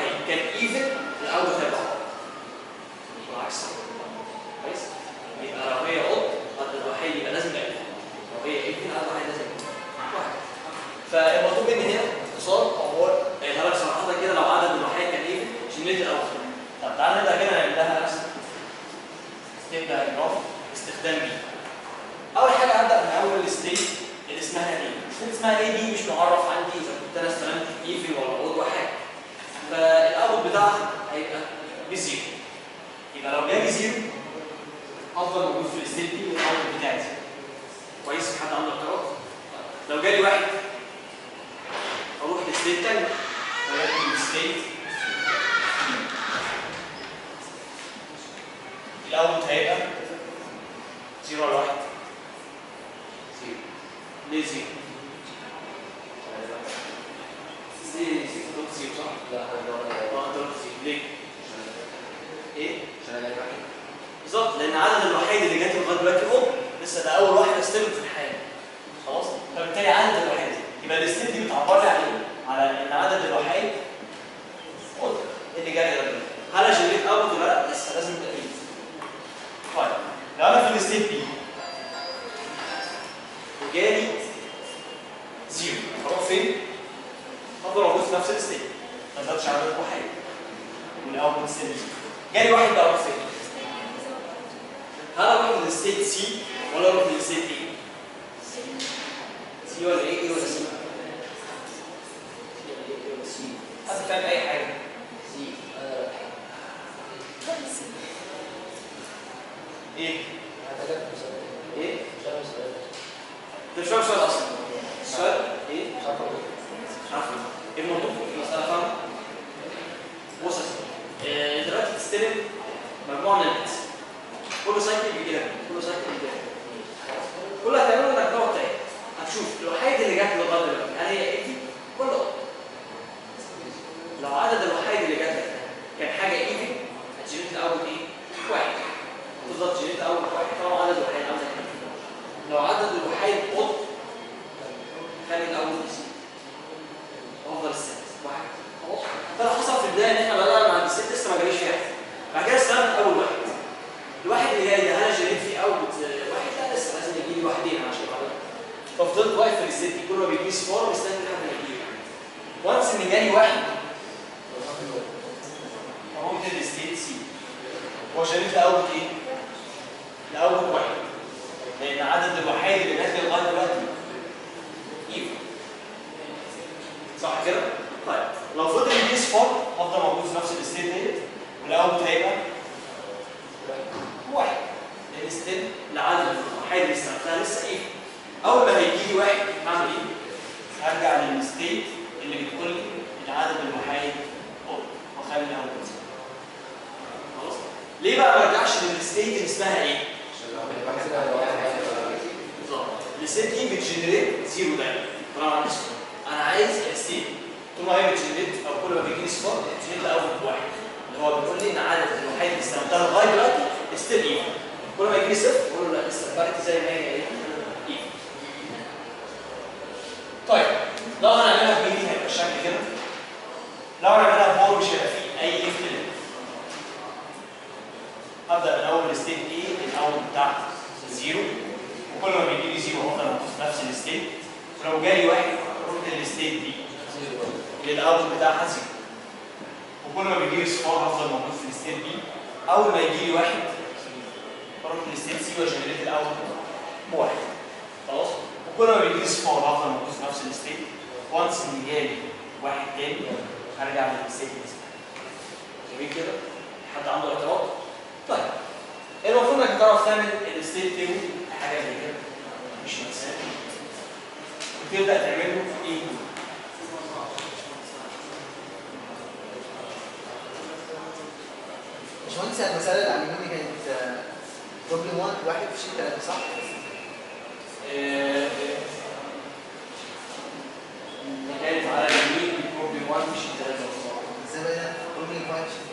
ستيت دايجرام باستخدام بي اول حاجه هبدا من اول ستيت اللي اسمها ايه الستيت اسمها ايه دي مش معرف عندي اذا كنت انا استلمت ايفن ولا اود ولا حاجه فالاوت بتاعها هيبقى بزيرو يبقى لو جالي زيرو افضل موجود في الستيت دي والاوت بتاعي زيرو كويس في حد عنده اعتراض لو جالي واحد اروح لستيت تاني ولكن الستيت الاوت هيبقى زيرو ولا واحد زيرو ليه زيرو؟ ليه زيرو دوت زيرو صح؟ لا هو اه دوت زيرو ليه؟ ايه؟ عشان الاقي واحد بالظبط لان العدد الوحيد اللي جات لغايه دلوقتي هو لسه ده اول واحد استلم في الحياه خلاص فبالتالي عدد الوحيد يبقى الاستيت دي بتعبر لي على ايه؟ على ان عدد الوحيد هو ده اللي جاي ده هل انا جنريت اوت ولا لا؟ لسه لازم تأكيد طيب لو انا في الاستيت دي وجالي زيرو هروح فين؟ افضل موجود في نفس الاستيت ما زادش عدد الوحيد والاوت ستيت زيرو جالي واحد بقى اروح فين؟ هل اروح للستيت سي ولا اروح للستيت اي؟ سي ولا ايه ايه ولا سي؟ حد فاهم اي حاجه؟ سي ايه؟ محتاجك مسألة ايه؟ مش عارف مسألة انت مش فاهم السؤال اصلا السؤال ايه؟ مش عارف أقول. مش عارف ايه الموضوع في المساله فاهم؟ بص يا سيدي آه، دلوقتي بتستلم مجموعه من البيتس كل سايكل بيجي لك كل سايكل بيجي لك كل اللي هتعمله انك تقعد تعد هتشوف الوحيد اللي جات لغايه دلوقتي هل هي ايفي ولا اوت لو عدد الوحيد اللي جات لك كان حاجه ايفي هتجيب الاول ايه؟ واحد بالظبط جيت اول واحد طبعا عدد الوحيد عندك لو عدد الوحيد اوت خلي الاول يزيد افضل السادس واحد خلاص فانا حصل في البدايه ان احنا بدانا مع الست لسه ما جاليش فيها بعد كده استلمت اول واحد الواحد اللي جاي ده انا جريت فيه اول واحد لا لسه لازم يجي لي واحدين عشان بعدين ففضلت واقف في الست دي كل ما بيجي لي صفار مستني لحد ما يجي لي وانس ان جالي واحد رحت للستيت سي هو شريط الاول ايه؟ الاول واحد لان عدد الوحيد اللي جات لي لغايه دلوقتي ايفن صح كده؟ طيب لو فضل يجي صفار هفضل موجود في نفس الستيت ديت والاوت هيبقى واحد لان ستيل العدد الوحيد اللي استخدمتها لسه ايه؟ اول ما هيجي لي واحد هعمل ايه؟ هرجع للستيت اللي بتقول لي العدد الوحيد اوت واخلي الاوت خلاص؟ ليه بقى ما ارجعش للستيت اللي اسمها ايه؟ عشان لو الاقي واحد بالظبط الستيت دي بتجنريت زيرو دايما طالما عندي صفر انا عايز الستيت طول ما هي بتجنريت او كل ما بيجي لي صفر بتجنريت الاول بواحد اللي هو بيقول لي ان عدد الوحيد اللي استخدمتها لغايه دلوقتي ستيل ايفن كل ما يجي لي صفر بقول له لا لسه البارتي زي ما هي ايه ايفن طيب لو هنعملها بايدي هيبقى الشكل كده لو هنعملها بور مش هيبقى فيه اي اختلاف ابدا من اول ستيت ايه الاول بتاع زيرو وكل ما بيجي لي زيرو هفضل موجود في نفس الستيت ولو جالي واحد اروح للستيت دي زيرو اللي الاوت بتاعها زيرو وكل ما بيجي لي صفار هفضل موجود في الستيت دي اول ما يجي لي واحد بروح للستيت سي واجنريت الاوت بواحد خلاص وكل ما بيجي لي صفار هفضل موجود في نفس الستيت وانس ان جالي واحد تاني هرجع للستيت دي جميل كده حد عنده اعتراض طيب المفروض انك تعرف تعمل الستيت تيبل حاجه زي كده مش مأساة وتبدا تعمله في ايه باشمهندس المسألة اللي علموني كانت بروبلم 1 واحد في شيت 3 صح؟ آه، كانت على يمين بروبلم 1 مش 3 ازاي بقى بروبلم 5 شيت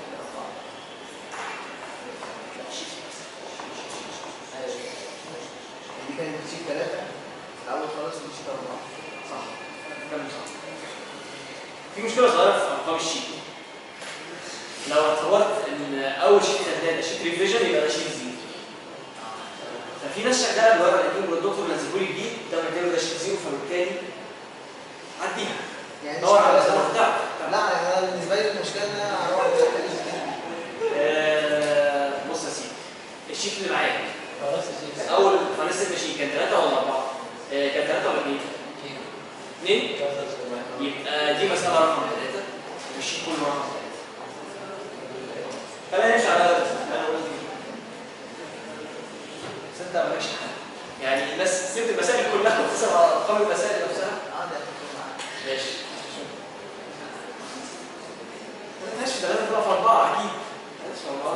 دي كانت في شيت 3 الأول خالص ودي شيت 4 صح كمل صح في مشكله صغيره في ارقام الشيت لو اعتبرت ان اول شيت خدناه ده شيت ريفيجن يبقى ده شيت زيرو ففي ناس شغاله بالورقه القديم والدكتور نزلوا لي جديد ده معتبر ده شيت زيرو فبالتالي عديها يعني دور على شيت الزمن تلاتة- بتاعك لا يعني انا بالنسبه لي المشكله ان انا هروح احل الكتاب. آه، بص يا سيدي الشيت اللي معاك خلاص الشيء اول فاينانس ماشين كان ثلاثه ولا اربعه؟ آه، كان ثلاثه ولا اثنين؟ اثنين يبقى دي مساله رقم ثلاثه والشيت كله رقم ثلاثه خلينا نمشي على هذا انا قلت دي. بس انت مالكش حل يعني الناس سبت المسائل كلها وتسال على ارقام المسائل نفسها عادي أفكر معاك. ماشي ما فيهاش ثلاثه تبقى في اربعه اكيد ما فيهاش في اربعه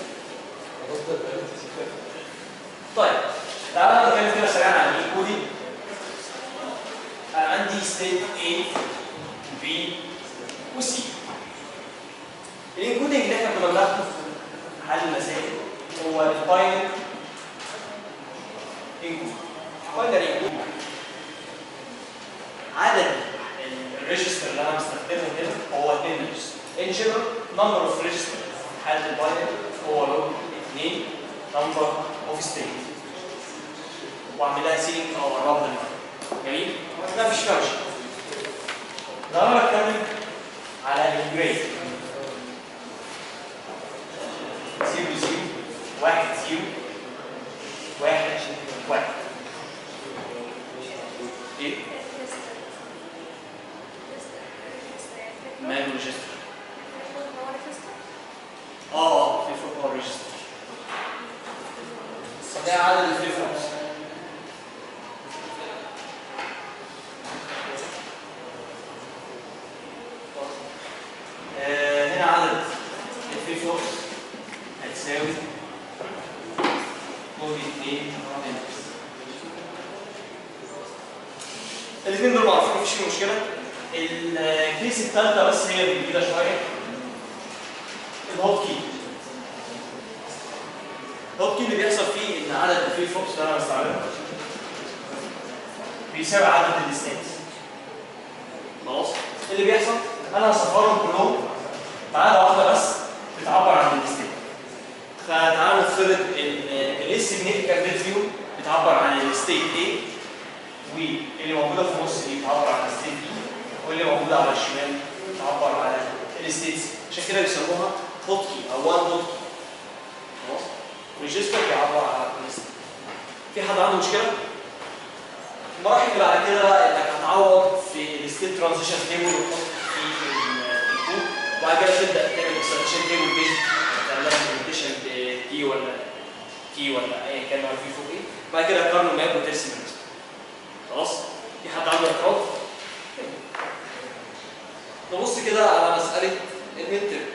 طيب تعالى نتكلم كده سريعا عن الكودينج انا عندي ستيت A B و C الانكودنج اللي احنا كنا بناخده في حل المسائل هو الفاينل انكود فاينل انكود عدد الريجستر اللي انا مستخدمه هنا هو 2 ريجستر ان جنرال نمبر اوف ريجستر في حاله الباينل هو لوج 2 نمبر اوف ستيت واعمل لها سيلينج او اقربها لها جميل ما فيش فيها مشكله لو انا بتكلم على الجريد 0 0 1 0 1 1 ايه ماله ريجستر اه في فوق باور ريجستر ده عدد الفليب فلوبس آه، هنا عدد الفليب فلوبس هتساوي لوج 2 الاثنين دول معروفين مفيش فيهم مشكله الكيس الثالثه بس هي اللي جديده شويه الهوت كي الهوت كي اللي بيحصل فيه ان عدد الفليب فلوبس اللي انا بستعملها بيساوي عدد الستيتس خلاص اللي بيحصل انا هصفرهم كلهم ما عدا واحده بس بتعبر عن الستيت فتعالوا نفترض ان الاس سيجنيفيكانت فيو بتعبر عن الستيت A واللي موجوده في النص دي بتعبر عن الستيت B واللي موجوده على الشمال بتعبر على الستيتس عشان كده بيسموها هوت كي او وان هوت كي خلاص ريجستر بيعبر على الستيت في حد عنده مشكله؟ المراحل اللي بعد كده بقى انك هتعوض في الستيت ترانزيشن تيبل وتحط في الكود وبعد كده تبدا تعمل اكسبشن تيبل بيز تعمل لها امبلمنتيشن تي ولا تي ولا ايا كان هو في فوق ايه بعد كده تقارن ماب وترسم الرسم خلاص في حد عنده اعتراض نبص كده على مساله الميد ترم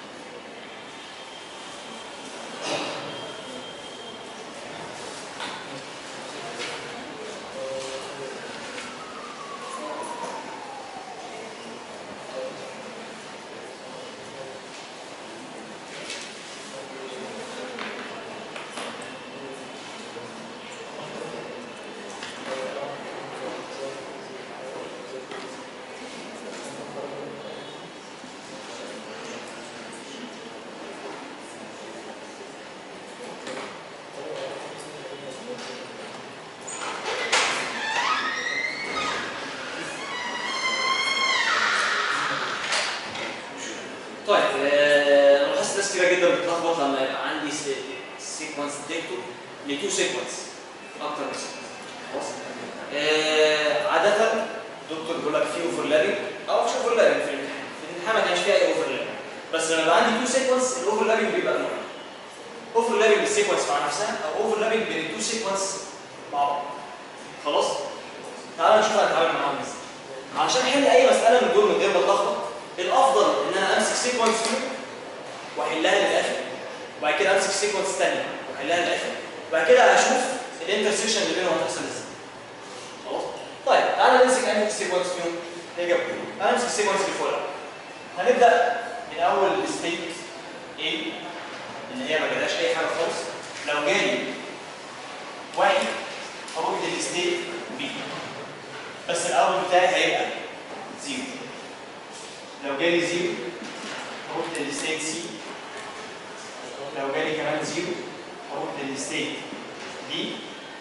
طيب آه، انا بحس ناس كتير جدا بتتلخبط لما يبقى عندي سيكونس ديكتور لتو سيكونس اكتر من سيكونس خلاص آه، عادة دكتور بيقول لك في اوفرلابنج او مش اوفرلابنج في الامتحان في الامتحان ما كانش فيها اي اوفرلابنج بس لما يبقى عندي تو سيكونس الاوفرلابنج بيبقى نوعين اوفرلابنج بالسيكونس مع نفسها او اوفرلابنج بين التو سيكونس مع بعض خلاص تعالى نشوف هنتعامل معاهم ازاي عشان احل اي مساله من دول من غير ما اتلخبط الافضل ان انا امسك سيكونس فيهم واحلها للاخر وبعد كده امسك سيكونس ثانيه واحلها للاخر وبعد كده اشوف الانترسيشن اللي بينهم هتحصل ازاي خلاص طيب تعالى نمسك انهي سيكونس فيهم نيجي انا امسك السيكونس اللي فوق هنبدا من اول ستيت A اللي هي ما جالهاش اي حاجه خالص لو جالي واحد هروح للستيت B بس الاول بتاعي هيبقى زيرو لو جالي زيرو هروح للستيت سي لو جالي كمان زيرو هروح للستيت دي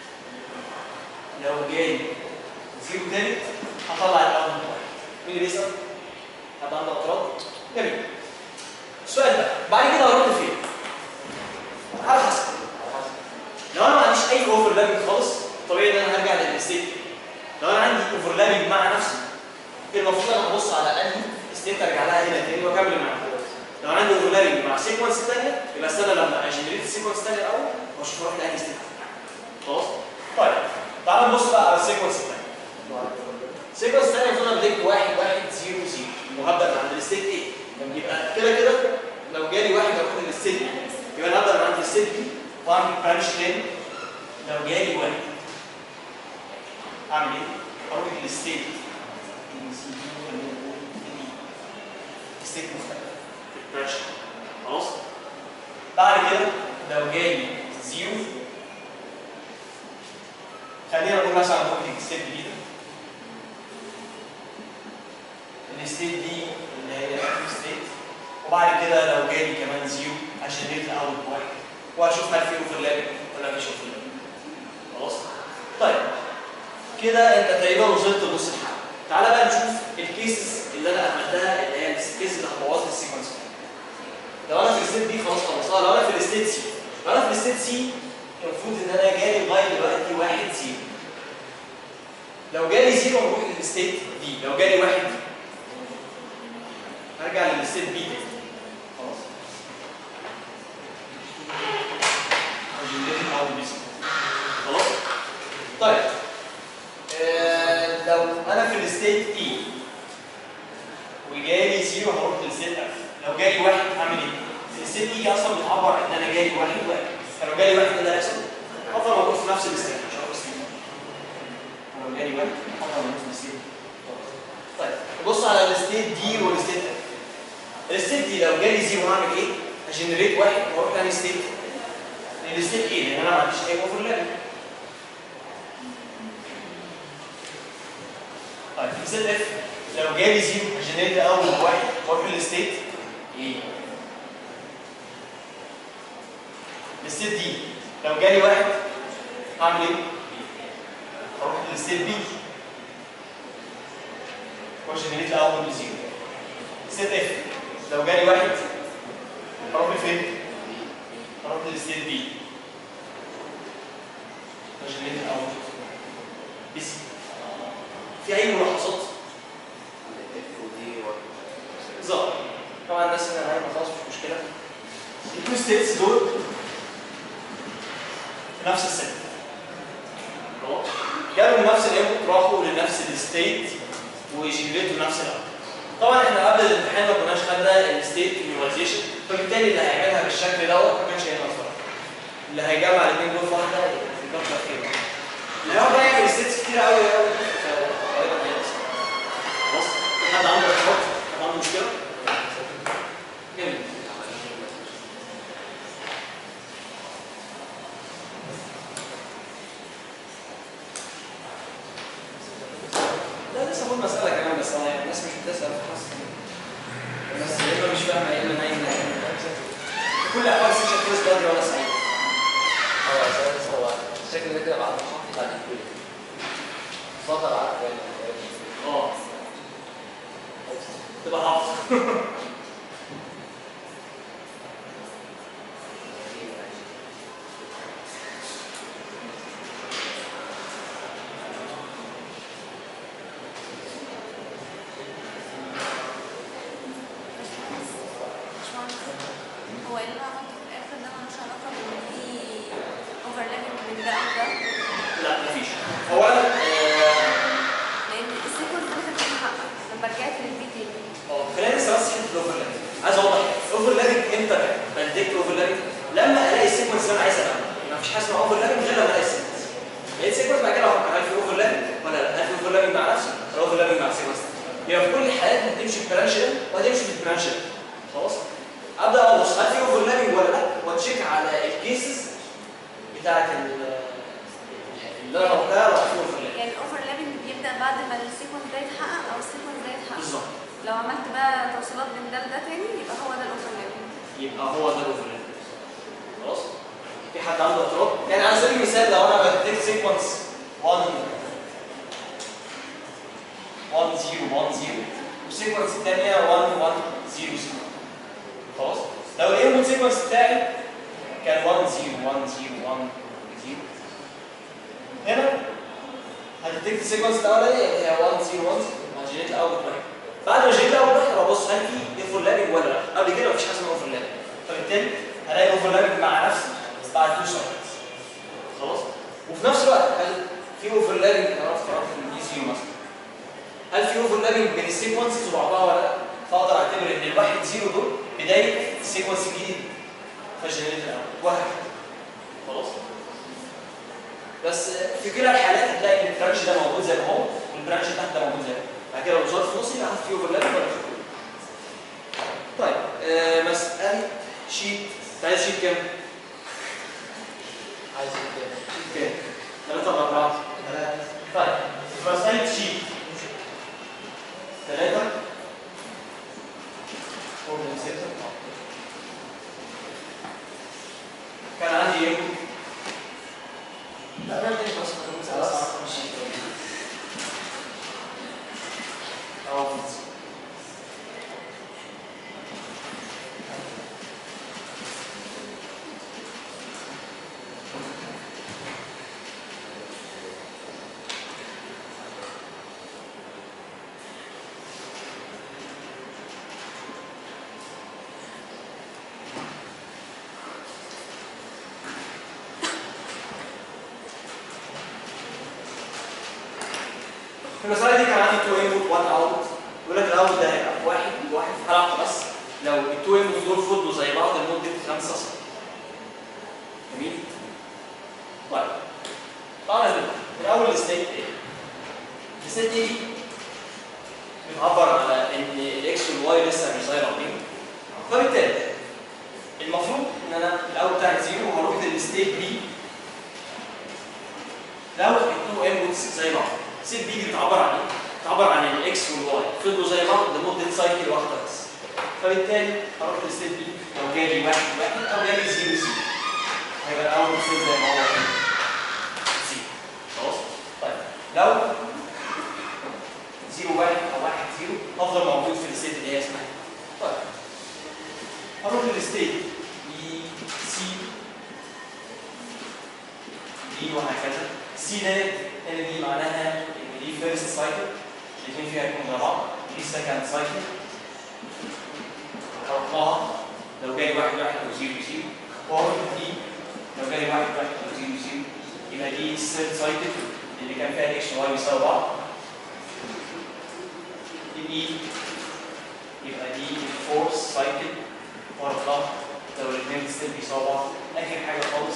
لو جالي زيرو تالت هطلع الاول بتاعي مين اللي بيسأل؟ حد عنده اعتراض؟ جميل السؤال ده بعد كده هروح لفين؟ على حسب اي اوفرلابنج خالص طبيعي ان انا هرجع للستيت لو انا عندي اوفرلابنج مع نفسي المفروض انا ابص على انهي ستيت ارجع لها هنا تاني واكمل معاها لو انا عندي اوفرلابنج مع سيكونس ثانيه يبقى استنى لما اجنريت السيكونس الثانيه الاول واشوف اروح لانهي ستيت خلاص طيب تعال نبص بقى على السيكونس الثانيه السيكونس الثانيه المفروض انا بديك 1 1 0 0 وهبدا من عند الستيت ايه يبقى كده كده لو جالي واحد اروح للستيت بي يبقى انا هبدا من عند الستيت بي واعمل برانش تاني لو جالي واحد اعمل ايه؟ اروح للستيت ستيت مختلف في البرانش خلاص بعد كده لو جالي زيرو خلينا نقول مثلا ممكن الستيت جديده الستيت دي اللي هي الاكتف ستيت وبعد كده لو جالي كمان زيرو اشنيت الاول بواحد واشوف هل في اوفرلاب ولا مفيش اوفرلاب خلاص طيب كده انت تقريبا وصلت لنص الحل تعالى بقى نشوف الكيسز اللي انا عملتها اللي هي الكيسز اللي هتبوظ لي السيكونس لو انا في الستيت دي خلاص خلصتها لو انا في الستيت سي لو انا في الستيت سي المفروض ان انا جالي لغايه دلوقتي واحد زيرو لو جالي زيرو اروح للستيت دي لو جالي واحد هرجع للستيت بي تاني خلاص الجنريتنج اوت بيس خلاص طيب آه لو انا في الستيت اي وجالي زيرو هروح للستيت اف لو جالي واحد هعمل ايه؟ الستيت اي دي اصلا بتعبر عن ان انا جالي واحد واحد فلو جالي واحد ايه اللي هيحصل؟ هفضل موجود في نفس الستيت مش هروح الستيت لو جالي واحد هفضل موجود في الستيت طيب نبص على الستيت دي والستيت اف الستيت دي لو جالي زيرو هعمل ايه؟ هجنريت واحد واروح تاني ستيت الستيت ايه؟ لان انا ما عنديش اي اوفرلاب طيب الستيت اف لو جالي زيرو هجنريت الاول واحد واروح للستيت ايه؟ الستيت دي لو جالي واحد هعمل ايه؟ هروح للستيت بي وجنريت الاول بزيرو ستيت اف لو جالي واحد هروح لفين؟ هروح للستيت بي وجنريت الاول بس في اي ملاحظات؟ اف ودي بالظبط طبعا الناس هنا نايمه خلاص مش مشكله التو ستيتس دول في نفس السن خلاص جابوا نفس الانبوت راحوا لنفس الستيت وجنريتوا نفس الاوت طبعا احنا قبل الامتحان ما كناش خدنا الستيت ميمورايزيشن فبالتالي اللي هيعملها بالشكل دوت ما كانش هينفع بصراحه اللي هيجمع الاثنين دول في واحده يبقى كتر خير اللي هيقعد بقى يعمل ستيتس كتير قوي قوي غالبا هيخسر خلاص في حد عنده اعتراض؟ حد عنده مشكله؟ جميل ده لسه بقول مسألة كمان بس أنا الناس مش بتسأل خلاص بس يا إما مش فاهمة يا إما نايمة يا إما في كل أحوال سيشن كويس بدري وأنا سعيد هو اساس هو الشكل ده كده بعد ما حطيت على الكل فقط عارف يعني أه تبقى حافظ هو اللي انا عملته في الاخر ده ملوش علاقه بان في اوفرلابنج بين ده وده لا مفيش أولا آه، لان السيكونس ده كان بيتحقق لما رجعت للبي تاني اه خلينا نسال بس حته الاوفرلاب عايز اوضح الاوفرلابنج امتى بديك الاوفرلابنج لما الاقي السيكونس اللي انا عايز اعمله ما فيش حاجه اسمها اوفرلابنج غير لما الاقي السيكونس لقيت سيكونس بعد كده افكر هل في اوفرلابنج ولا لا هل في اوفرلابنج مع نفسي ولا اوفرلابنج مع السيكونس يبقى في كل الحالات هتمشي في البرانش ده وهتمشي في البرانش ده خلاص ابدا ابص هل في اوفرلابنج ولا لا واتشيك على الكيسز بتاعت ال- اللي انا قلتها لو في اوفرلابنج يعني الاوفرلابنج بيبدا بعد ما السيكونس ده يتحقق او السيكونس ده يتحقق بالظبط لو عملت بقى توصيلات بين ده لده تاني يبقى هو ده الاوفرلابنج يبقى هو ده الاوفرلاب خلاص في حد عنده اعتراض يعني على سبيل المثال لو انا بديك سيكونس 1 1 0 1 0 والسيكونس الثانيه 1 1 0 0 خلاص لو الانبوت سيكونس بتاعي كان 1 0 1 0 1 0 هتكتب السيكونس الاولانيه اللي هي 1 0 1 وهجنريت الاول واحد بعد ما جنريت الاول واحد ابص هل في اوفرلابنج ولا لا قبل كده مفيش حاجه اسمها اوفرلابنج فبالتالي هلاقي اوفرلابنج مع نفسي بعد تو سايكلز خلاص وفي نفس الوقت هل في اوفرلابنج انا افترض في الدي سي مثلا هل في اوفرلابنج بين السيكونسز وبعضها ولا لا فاقدر اعتبر ان الواحد زيرو دول بدايه سيكونس جديد فجنريت الاول وهكذا خلاص بس في كلا الحالات هتلاقي ان البرانش ده موجود زي ما هو والبرانش اللي تحت ده موجود زي ما هو بعد كده لو ظهر في النص يبقى في اوفرلاب ولا في طيب آه مساله شيت انت عايز شيت كام؟ عايز كده شيت كام؟ ثلاثة ولا أربعة؟ ثلاثة طيب في مسألة شيت ثلاثة فور من ستة كان عندي ايه؟ لا انا بدي بس خلاص. أو في المسألة دي كان عندي 2 انبوت 1 اوت يقول لك الاوت ده هيبقى واحد واحد في حالة واحدة بس لو ال 2 انبوت دول فضلوا زي بعض لمدة 5 سنين جميل؟ طيب تعالى نبدأ من أول الستيت ايه؟ الستيت دي بتعبر على إن الإكس والواي لسه مش زي بعضهم فبالتالي المفروض إن أنا الأول بتاعي زيرو وهروح للستيت بي لو التو انبوتس زي بعض سيت بي دي بتعبر عن ايه؟ بتعبر عن الاكس والواي فضلوا زي بعض لمده سايكل واحده بس فبالتالي هروح للستيت بي لو جالي واحد واحد او جالي زيرو زيرو هيبقى الاول ستيت زي ما هو زيرو خلاص؟ طيب لو زيرو واحد او واحد زيرو هفضل موجود في الستيت اللي هي اسمها طيب هروح للستيت بي سي دي وهكذا سي ده هنا دي معناها ان دي فيرست سايكل الاثنين فيها يكونوا زي بعض دي سكند سايكل هحطها لو جالي واحد واحد او زيرو زيرو واروح دي لو جالي واحد واحد او زيرو زيرو يبقى دي الثيرد سايكل اللي كان فيها الاكس والواي بيساوي بعض دي يبقى دي الفورث سايكل واروح لو الاثنين ستيل بيساوي بعض اخر حاجه خالص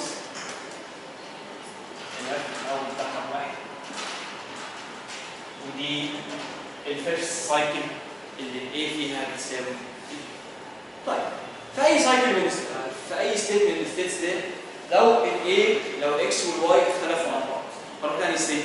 الوقت الاول بتاعها واحد ودي الفيرست سايكل اللي الاي فيها بتساوي دي. طيب في اي سايكل من في اي ستيت من الستيتس دي لو الاي لو الاكس والواي اختلفوا عن بعض هنروح تاني ستيت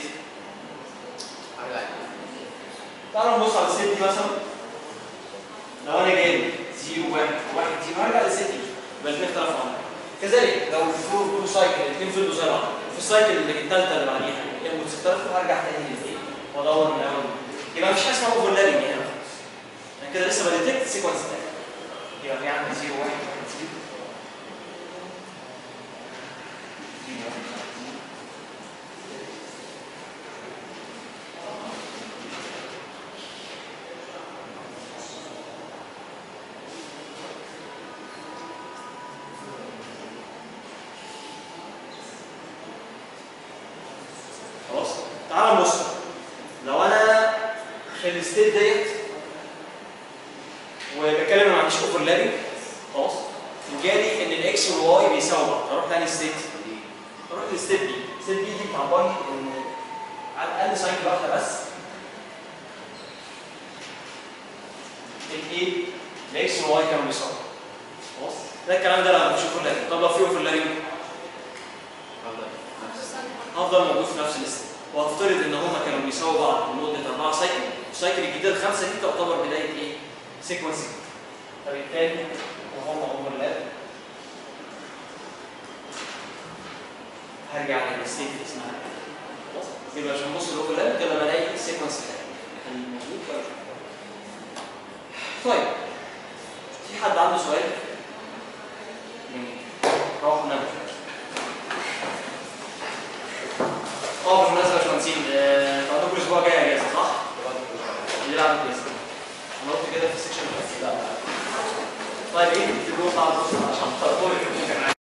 تعالوا نبص على الستيت دي مثلا لو انا جاي 0 1 1 0 هرجع للست دي يبقى الاثنين اختلفوا عن بعض كذلك لو في تو سايكل الاثنين فضلوا زي بعض وفي السايكل اللي الثالثه اللي بعديها الانبوتس اختلفوا هرجع تاني للايه وادور من الاول يبقى مفيش حاجه اسمها اوفرلابنج هنا خالص يعني كده لسه بديتكت سيكونس تاني يبقى في عندي 0 1 1 0 خلاص تعال نبص لو انا في الستيت ديت وبتكلم ما عنديش اوفرلابنج خلاص وجالي ان الاكس والواي بيساووا بعض اروح تاني ستيت اروح للستيت بي ستيت بي دي بتعبر لي ان على الاقل سايكل واحده بس الايه الاكس والواي كانوا بيساووا بعض. خلاص ده الكلام ده لو مفيش اوفرلابنج طب لو في اوفرلابنج هفضل موجود في نفس الستيت وهفترض ان هما كانوا بيساووا بعض لمده اربعه سايكل السايكل الجديده الخامسه دي تعتبر بدايه ايه؟ سيكونس فبالتالي وهم اوفرلاب هرجع للستيت اللي اسمها خلاص يبقى عشان نبص الاوفرلاب كده بلاقي السيكونس الموجود ولا مش موجود. طيب في حد عنده سؤال؟ روح نبدا اه بالمناسبه يا باشمهندسين آه، لعبه كويسه انا قلت كده في السكشن بس لا طيب ايه تكتبوه بعض عشان تفرقوا